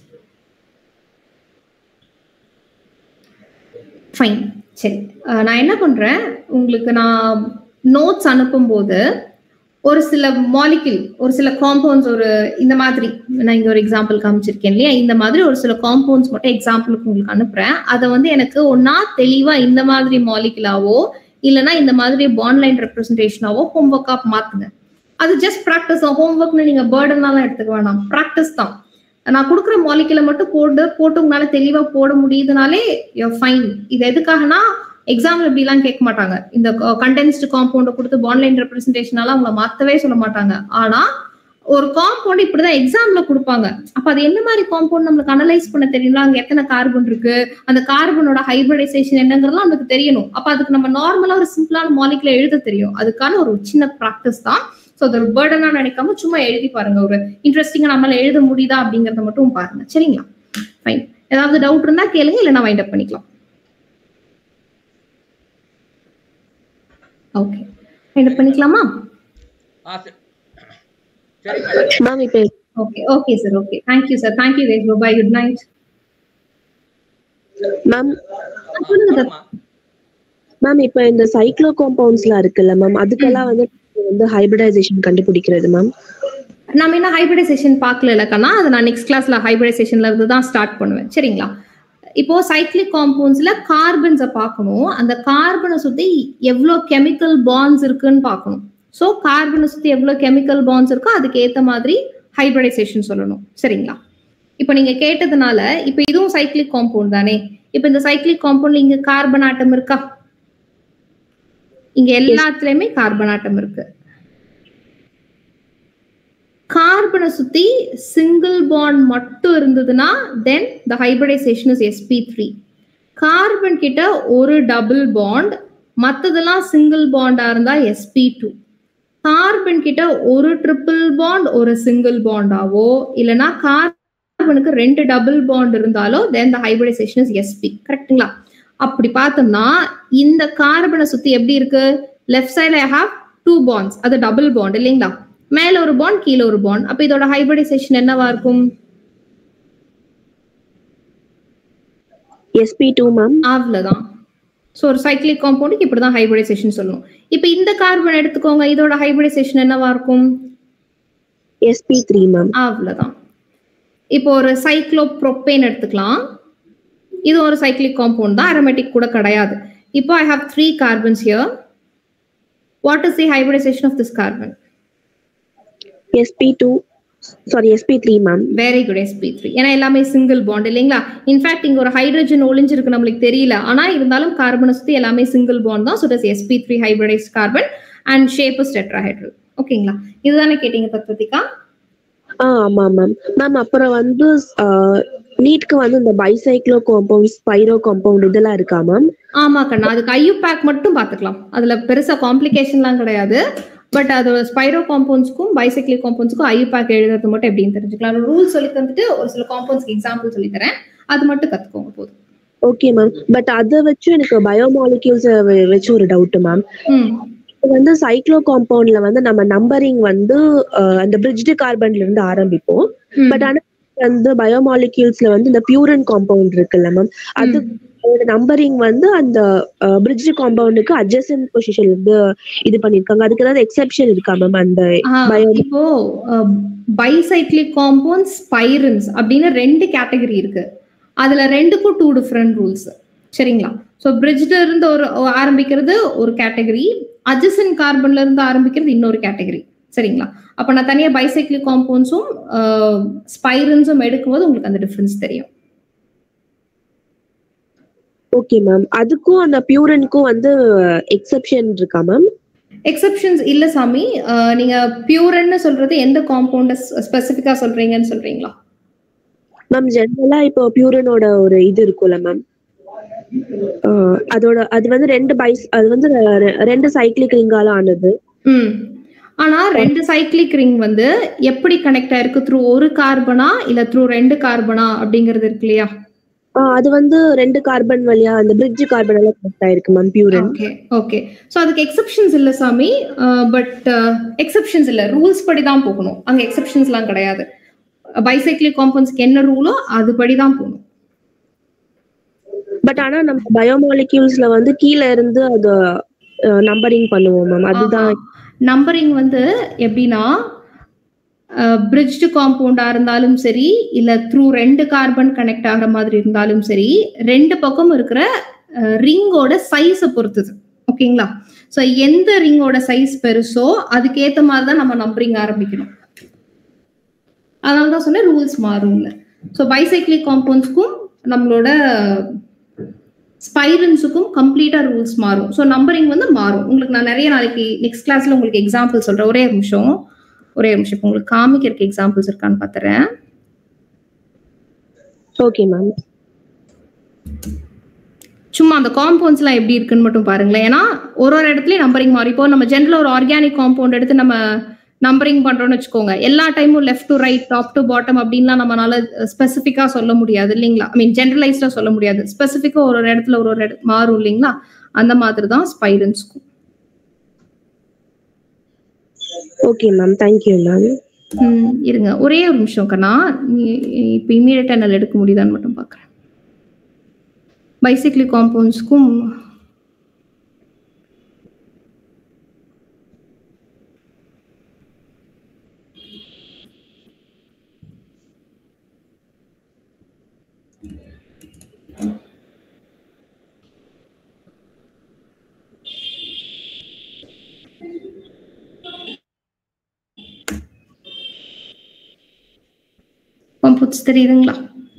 ஃபைன் சரி அஹ் நான் என்ன பண்றேன் உங்களுக்கு நான் நோட்ஸ் அனுப்பும்போது ஒரு சில மாலிக்யூல் ஒரு சில காம்பவுண்ட்ஸ் ஒரு இந்த மாதிரி நான் இங்க ஒரு எக்ஸாம்பிள் காமிச்சிருக்கேன் இல்லையா இந்த மாதிரி ஒரு சில காம்பவுண்ட்ஸ் மட்டும் எக்ஸாம்பிளுக்கு உங்களுக்கு அனுப்புறேன் அதை வந்து எனக்கு ஒன்னா தெளிவா இந்த மாதிரி மாலிகுலாவோ இல்லைன்னா இந்த மாதிரி பாண்ட்லைன் ரெப்ரஸன்டேஷனாவோ ஹோம்ஒர்க்கா மாத்துங்க அது ஜஸ்ட் ப்ராக்டிஸ் ஹோம்ஒர்க்னு நீங்க பேர்டனாலாம் எடுத்துக்க வேணாம் ப்ராக்டிஸ் தான் நான் கொடுக்குற மாலிகுலை மட்டும் போட்டு போட்டு உங்களால தெளிவா போட முடியுதுனாலே ஃபைன் இது எதுக்காகனா எக்ஸாம்பிள் இப்படிலாம் கேட்க மாட்டாங்க இந்த கண்டென்ஸ்டு காம்பவுண்டை கொடுத்து பான்லைன் ரெப்ரஸன்டேஷனால அவங்கள மாத்தவே சொல்ல மாட்டாங்க ஆனா ஒரு காம்பவுண்ட் இப்படிதான் எக்ஸாம்ல கொடுப்பாங்க அப்ப அது என்ன மாதிரி காம்பவுண்ட் நம்மளுக்கு அனலைஸ் பண்ண தெரியல அங்க எத்தனை கார்பன் இருக்கு அந்த கார்பனோட ஹைபிரிடைசேஷன் என்னங்கிறதுலாம் நமக்கு தெரியணும் அப்ப அதுக்கு நம்ம நார்மலா ஒரு சிம்பிளான மாலிகுல எழுத தெரியும் அதுக்கான ஒரு சின்ன ப்ராக்டிஸ் தான் ஸோ அது ஒரு பேர்டனா நினைக்காம சும்மா எழுதி பாருங்க ஒரு இன்ட்ரெஸ்டிங்கா நம்மளால எழுத முடியுதா அப்படிங்கறத மட்டும் பாருங்க சரிங்களா ஃபைன் ஏதாவது டவுட் இருந்தா கேளுங்க இல்ல நான் வைண்ட் அப் பண்ணிக்கலாம் ஓகே வைண்ட் அப் பண்ணிக்கலாமா ஆ சரி சரி மேடம் மேம் இப்ப okay okay sir okay thank you sir thank you guys bye good night ma'am சொல்லுங்க சார் ஆமா மேம் இப்ப இந்த சைக்ளோ காம்பவுண்ட்ஸ்லாம் இருக்குல்ல மேம் அதுக்கெல்லாம் வந்து வந்து ஹைபிரிடைசேஷன் கண்டுபிடிக்கிறது மேம் நம்ம என்ன ஹைபிரிடைசேஷன் பார்க்கல இல்லக்கண்ணா அதை நான் நெக்ஸ்ட் கிளாஸ்ல ஹைபிரிடைசேஷன்ல இருந்து தான் ஸ்டார்ட் பண்ணுவேன் சரிங்களா இப்போ சைக்ளிக் காம்பவுண்ட்ஸ்ல கார்பன்ஸை பார்க்கணும் அந்த கார்பனை சுத்தி எவ்வளோ கெமிக்கல் பாண்ட்ஸ் இருக்குன்னு பார்க்கணும் ஸோ கார்பனை சுத்தி எவ்வளோ கெமிக்கல் பாண்ட்ஸ் இருக்கோ அதுக்கு ஏத்த மாதிரி ஹைபிரிடைசேஷன் சொல்லணும் சரிங்களா இப்போ நீங்க கேட்டதுனால இப்போ இதுவும் சைக்ளிக் காம்பவுண்ட் தானே இப்போ இந்த சைக்ளிக் காம்பவுண்ட்ல இங்க கார்பன் ஆட்டம் இருக்கா இங்க எல்லாத்துலயுமே கார்பன் ஆட்டம் இருக்கு கார்பனை சுத்தி சிங்கிள் பாண்ட் மட்டும் இருந்ததுன்னா then the hybridization is SP three carbon கிட்ட ஒரு டபுள் பாண்ட் மத்ததெல்லாம் சிங்கிள் பாண்டா இருந்தா எஸ்பி டூ கார்பன் கிட்ட ஒரு ட்ரிபிள் பாண்ட் ஒரு சிங்கிள் பாண்டாவோ இல்லைன்னா கார்பனுக்கு ரெண்டு டபுள் பாண்ட் இருந்தாலோ then the hybridization is SP கரெக்ட்டுங்களா அப்படி பார்த்தோம்னா இந்த கார்பனை சுத்தி எப்படி இருக்கு லெஃப்ட் சைட்ல ஐ ஹாவ் டூ பாண்ட்ஸ் அது டபுள் பாண்ட் இல்லைங்களா மேல ஒரு பாண்ட் கீழே ஒரு பாண்ட் அப்ப இதோட ஹைபிரிடைசேஷன் என்னவா இருக்கும் எஸ்பி டூ மேம் அவ்வளவுதான் ஸோ ஒரு சைக்ளிக் காம்பவுண்டுக்கு இப்படிதான் ஹைபிரிடைசேஷன் சொல்லணும் இப்போ இந்த கார்பன் எடுத்துக்கோங்க இதோட ஹைபிரிடைசேஷன் என்னவா இருக்கும் எஸ்பி த்ரீ மேம் அவ்வளவுதான் இப்போ ஒரு சைக்ளோப்ரோப்பேன் எடுத்துக்கலாம் இது ஒரு சைக்ளிக் காம்பவுண்ட் தான் அரோமேட்டிக் கூட கிடையாது இப்போ I have three carbons here what is the hybridization of this carbon SP two sorry SP three ma'am very good SP three ஏன்னா எல்லாமே சிங்கிள் பாண்ட் இல்லைங்களா இன்ஃபேக்ட் இங்க ஒரு ஹைட்ரஜன் ஒளிஞ்சிருக்கு நம்மளுக்கு தெரியல ஆனா இருந்தாலும் கார்பனை சுத்தி எல்லாமே சிங்கிள் பாண்ட் தான் so it SP three hybridize carbon and shape is tetrahedral ஓகேங்களா இதுதானே கேட்டீங்க தத்வதிகா ஆ ஆமா மேம் மேம் அப்புறம் வந்து நீட்க்கு வந்து இந்த பைசைக்ளோ காம்பவுண்ட் ஸ்பைரோ காம்பவுண்ட் இதெல்லாம் இருக்கா மேம் ஆமா கண்ணா அதுக்கு ஐயூ பேக் மட்டும் பார்த்துக்கலாம் அதுல பெருசா காம்ப்ளிகேஷன்லாம் கிடையாது பட் அது ஸ்பைரோ காம்பவுண்ட்ஸ்க்கும் பைசைக்ளிக் காம்பவுண்ட்ஸ்க்கும் ஐயூ பேக் எழுதுறது மட்டும் எப்படின்னு தெரிஞ்சுக்கலாம் ரூல் சொல்லி தந்துட்டு ஒரு சில காம்பவுண்ட்ஸ்க்கு எக்ஸாம்பிள் சொல்லி தரேன் அது மட்டும் கத்துக்கோங்க போதும் ஓகே மேம் பட் அதை வச்சு எனக்கு பயோமாலிக்யூல்ஸ் வச்சு ஒரு டவுட் மேம் ம் வந்து சைக்ளோ காம்பவுண்ட்ல வந்து நம்ம நம்பரிங் வந்து அஹ், அந்த பிரிட்ஜ்டு கார்பன்ல இருந்து ஆரம்பிப்போம் ம். பட் ஆனா வந்து பயோமாலிக்யூல்ஸ்ல வந்து இந்த பியூரன் காம்பவுண்ட் இருக்குல்ல மேம் அது அதோட நம்பரிங் வந்து அந்த பிரிட்ஜ் காம்பவுண்டுக்கு அட்ஜசன்ட் பொசிஷன் வந்து இது பண்ணிருக்காங்க அதுக்கு ஏதாவது எக்ஸெப்ஷன் இருக்கா மேம் அந்த ஆ, bio- இப்போ பைசைக்ளிக் காம்பவுண்ட் ஸ்பைரன்ஸ் அப்படின்னு ரெண்டு கேட்டகரி இருக்கு அதுல ரெண்டுக்கும் டூ டிஃப்ரெண்ட் ரூல்ஸ் சரிங்களா ஸோ பிரிட்ஜ்ல இருந்து ஒரு ஒரு ஆரம்பிக்கிறது ஒரு கேட்டகரி அட்ஜசன் கார்பன்ல இருந்து ஆரம்பிக்கிறது இன்னொரு கேட்டகரி சரிங்களா அப்ப நான் தனியா பைசைக்ளிக் காம்பவுண்ட்ஸும் ஸ்பைரன்ஸும் எடுக்கும்போது உங்களுக்கு அந்த டிஃபரன்ஸ் தெரியும் ஓகே மேம் அதுக்கும் அந்த பியூரனுக்கும் வந்து எக்ஸெப்ஷன் இருக்கா மேம் எக்ஸெப்ஷன்ஸ் இல்ல சாமி அஹ், நீங்க பியூரன்னு சொல்றது எந்த காம்பவுண்ட ஸ்பெசிஃபிக்கா சொல்றீங்கன்னு சொல்றீங்களா மேம் ஜென்ரலா இப்போ பியூரனோட ஒரு இது இருக்கும்ல மேம் அதோட அது வந்து ரெண்டு பைஸ் அது வந்து ரெ- ரெண்டு சைக்கிளிக் ரிங்கால ஆனது ம் ஆனா ரெண்டு சைக்ளிக் ரிங் வந்து எப்படி கனெக்ட் ஆயிருக்கு த்ரூ ஒரு கார்பனா இல்ல த்ரூ ரெண்டு கார்பனா அப்படிங்கிறது இருக்கு இல்லையா ஆஹ் அது வந்து ரெண்டு கார்பன் வழியா அந்த பிரிட்ஜ் கார்பன் எல்லாம் கனெக்ட் ஆயிருக்கு மேம் பியூரன் ஓகே ஓகே ஸோ அதுக்கு எக்ஸெப்ஷன்ஸ் இல்ல சாமி பட் எக்ஸெப்ஷன்ஸ் இல்ல ரூல்ஸ் படி தான் போகணும் அங்க எக்ஸெப்ஷன்ஸ்லாம் கிடையாது பைசைக்ளிக் காம்பவுண்ட்ஸ்க்கு என்ன ரூலோ அது படி தான் போகணும் பட் ஆனா நம்ம பயோமாலிக்யூல்ஸ்ல வந்து கீழே இருந்து அது நம்பரிங் பண்ணுவோம் மேம் அதுதான் நம்பரிங் வந்து எப்படின்னா பிரிட்ஜ்டு காம்பவுண்டா இருந்தாலும் சரி இல்ல த்ரூ ரெண்டு கார்பன் கனெக்ட் ஆகிற மாதிரி இருந்தாலும் சரி ரெண்டு பக்கம் இருக்கிற ரிங்கோட சைஸை பொறுத்தது ஓகேங்களா ஸோ எந்த ரிங்கோட சைஸ் பெருசோ அதுக்கேத்த மாதிரி தான் நம்ம நம்பரிங் ஆரம்பிக்கணும் அதனால தான் சொன்னேன் ரூல்ஸ் மாறும்ல ஸோ பைசைக்ளிக் காம்பவுண்ட்ஸ்க்கும் நம்மளோட ஸ்பைரன்ஸுக்கும் கம்ப்ளீட்டா ரூல்ஸ் மாறும் ஸோ நம்பரிங் வந்து மாறும் உங்களுக்கு நான் நிறைய நாளைக்கு நெக்ஸ்ட் கிளாஸ்ல உங்களுக்கு எக்ஸாம்பிள் சொல்றேன் ஒரே ஒரு நிமிஷம் ஒரே ஒரு நிமிஷம் இப்போ உங்களுக்கு காமிக்கிறதுக்கு எக்ஸாம்பிள்ஸ் இருக்கான்னு பார்த்துறேன் ஓகே மேம் சும்மா அந்த காம்பவுண்ட்ஸ்லாம் எப்படி இருக்குன்னு மட்டும் பாருங்களேன் ஏன்னா ஒரு ஒரு இடத்துலயும் நம்பரிங் மாறும் இப்போ நம்ம ஜென்ரலா ஒரு ஆர்கானிக் காம்பவுண்ட் எடுத்து நம்ம நம்பரிங் பண்றோம்னு வச்சுக்கோங்க எல்லா டைமும் left to right top to bottom அப்படின்லாம் நம்மளால ஸ்பெசிஃபிக்கா சொல்ல முடியாது இல்லைங்களா ஐ மீன் ஜென்ரலைஸ்டா சொல்ல முடியாது ஸ்பெசிஃபிக்கா ஒரு ஒரு இடத்துல ஒரு ஒரு இட- மாறும் இல்லைங்களா அந்த மாதிரி தான் ஸ்பைரன்ஸ்க்கும் ஓகே மேம் தேங்க்யூ மேம் ம், இருங்க ஒரே ஒரு நிமிஷம் கண்ணா நீ- இப்போ இமீடியட்டா என்னால் எடுக்க முடியுதான்னு மட்டும் பார்க்குறேன் பைசைக்கிள் காம்பவுண்ட்ஸ்க்கும் காம்பவுண்ட்ஸ் தெரியுதுங்களா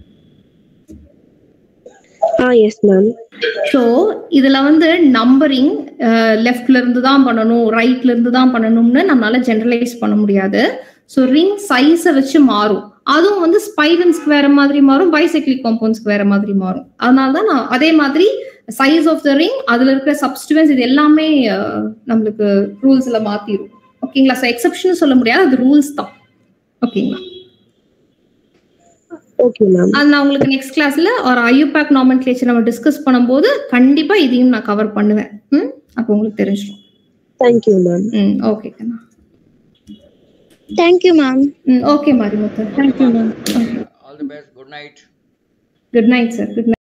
ஆ எஸ் மேம் ஸோ இதுல வந்து நம்பரிங் லெஃப்ட்ல இருந்து தான் பண்ணணும் ரைட்ல இருந்து தான் பண்ணணும்னு நம்மளால ஜெனரலைஸ் பண்ண முடியாது ஸோ ரிங் சைஸை வச்சு மாறும் அதுவும் வந்து ஸ்பைரன்ஸ்க்கு வேற மாதிரி மாறும் பைசைக்கிளிக் காம்பவுண்ட்ஸ்க்கு வேற மாதிரி மாறும் அதனால தான் நான் அதே மாதிரி சைஸ் ஆஃப் த ரிங் அதுல இருக்கிற சப்ஸ்டிவன்ஸ் இது எல்லாமே அஹ், நம்மளுக்கு ரூல்ஸ்ல மாத்திரும் ஓகேங்களா ஸோ எக்ஸப்ஷன் சொல்ல முடியாது அது ரூல்ஸ் தான் ஓகேங்களா ஓகே மேம் அது நான் உங்களுக்கு நெக்ஸ்ட் கிளாஸ்ல ஒரு ஐயூபேக் நாமன்க்ளேச்சர் நம்ம டிஸ்கஸ் பண்ணும்போது கண்டிப்பா இதையும் நான் கவர் பண்ணுவேன் ம் அப்போ உங்களுக்கு தெரிஞ்சிடும் தேங்க்யூ மேம் ம் ஓகே கண்ணா Thank you, ma'am. ம் okay Marimuthu Thank you, ma'am. All the best. Good night. Good night sir good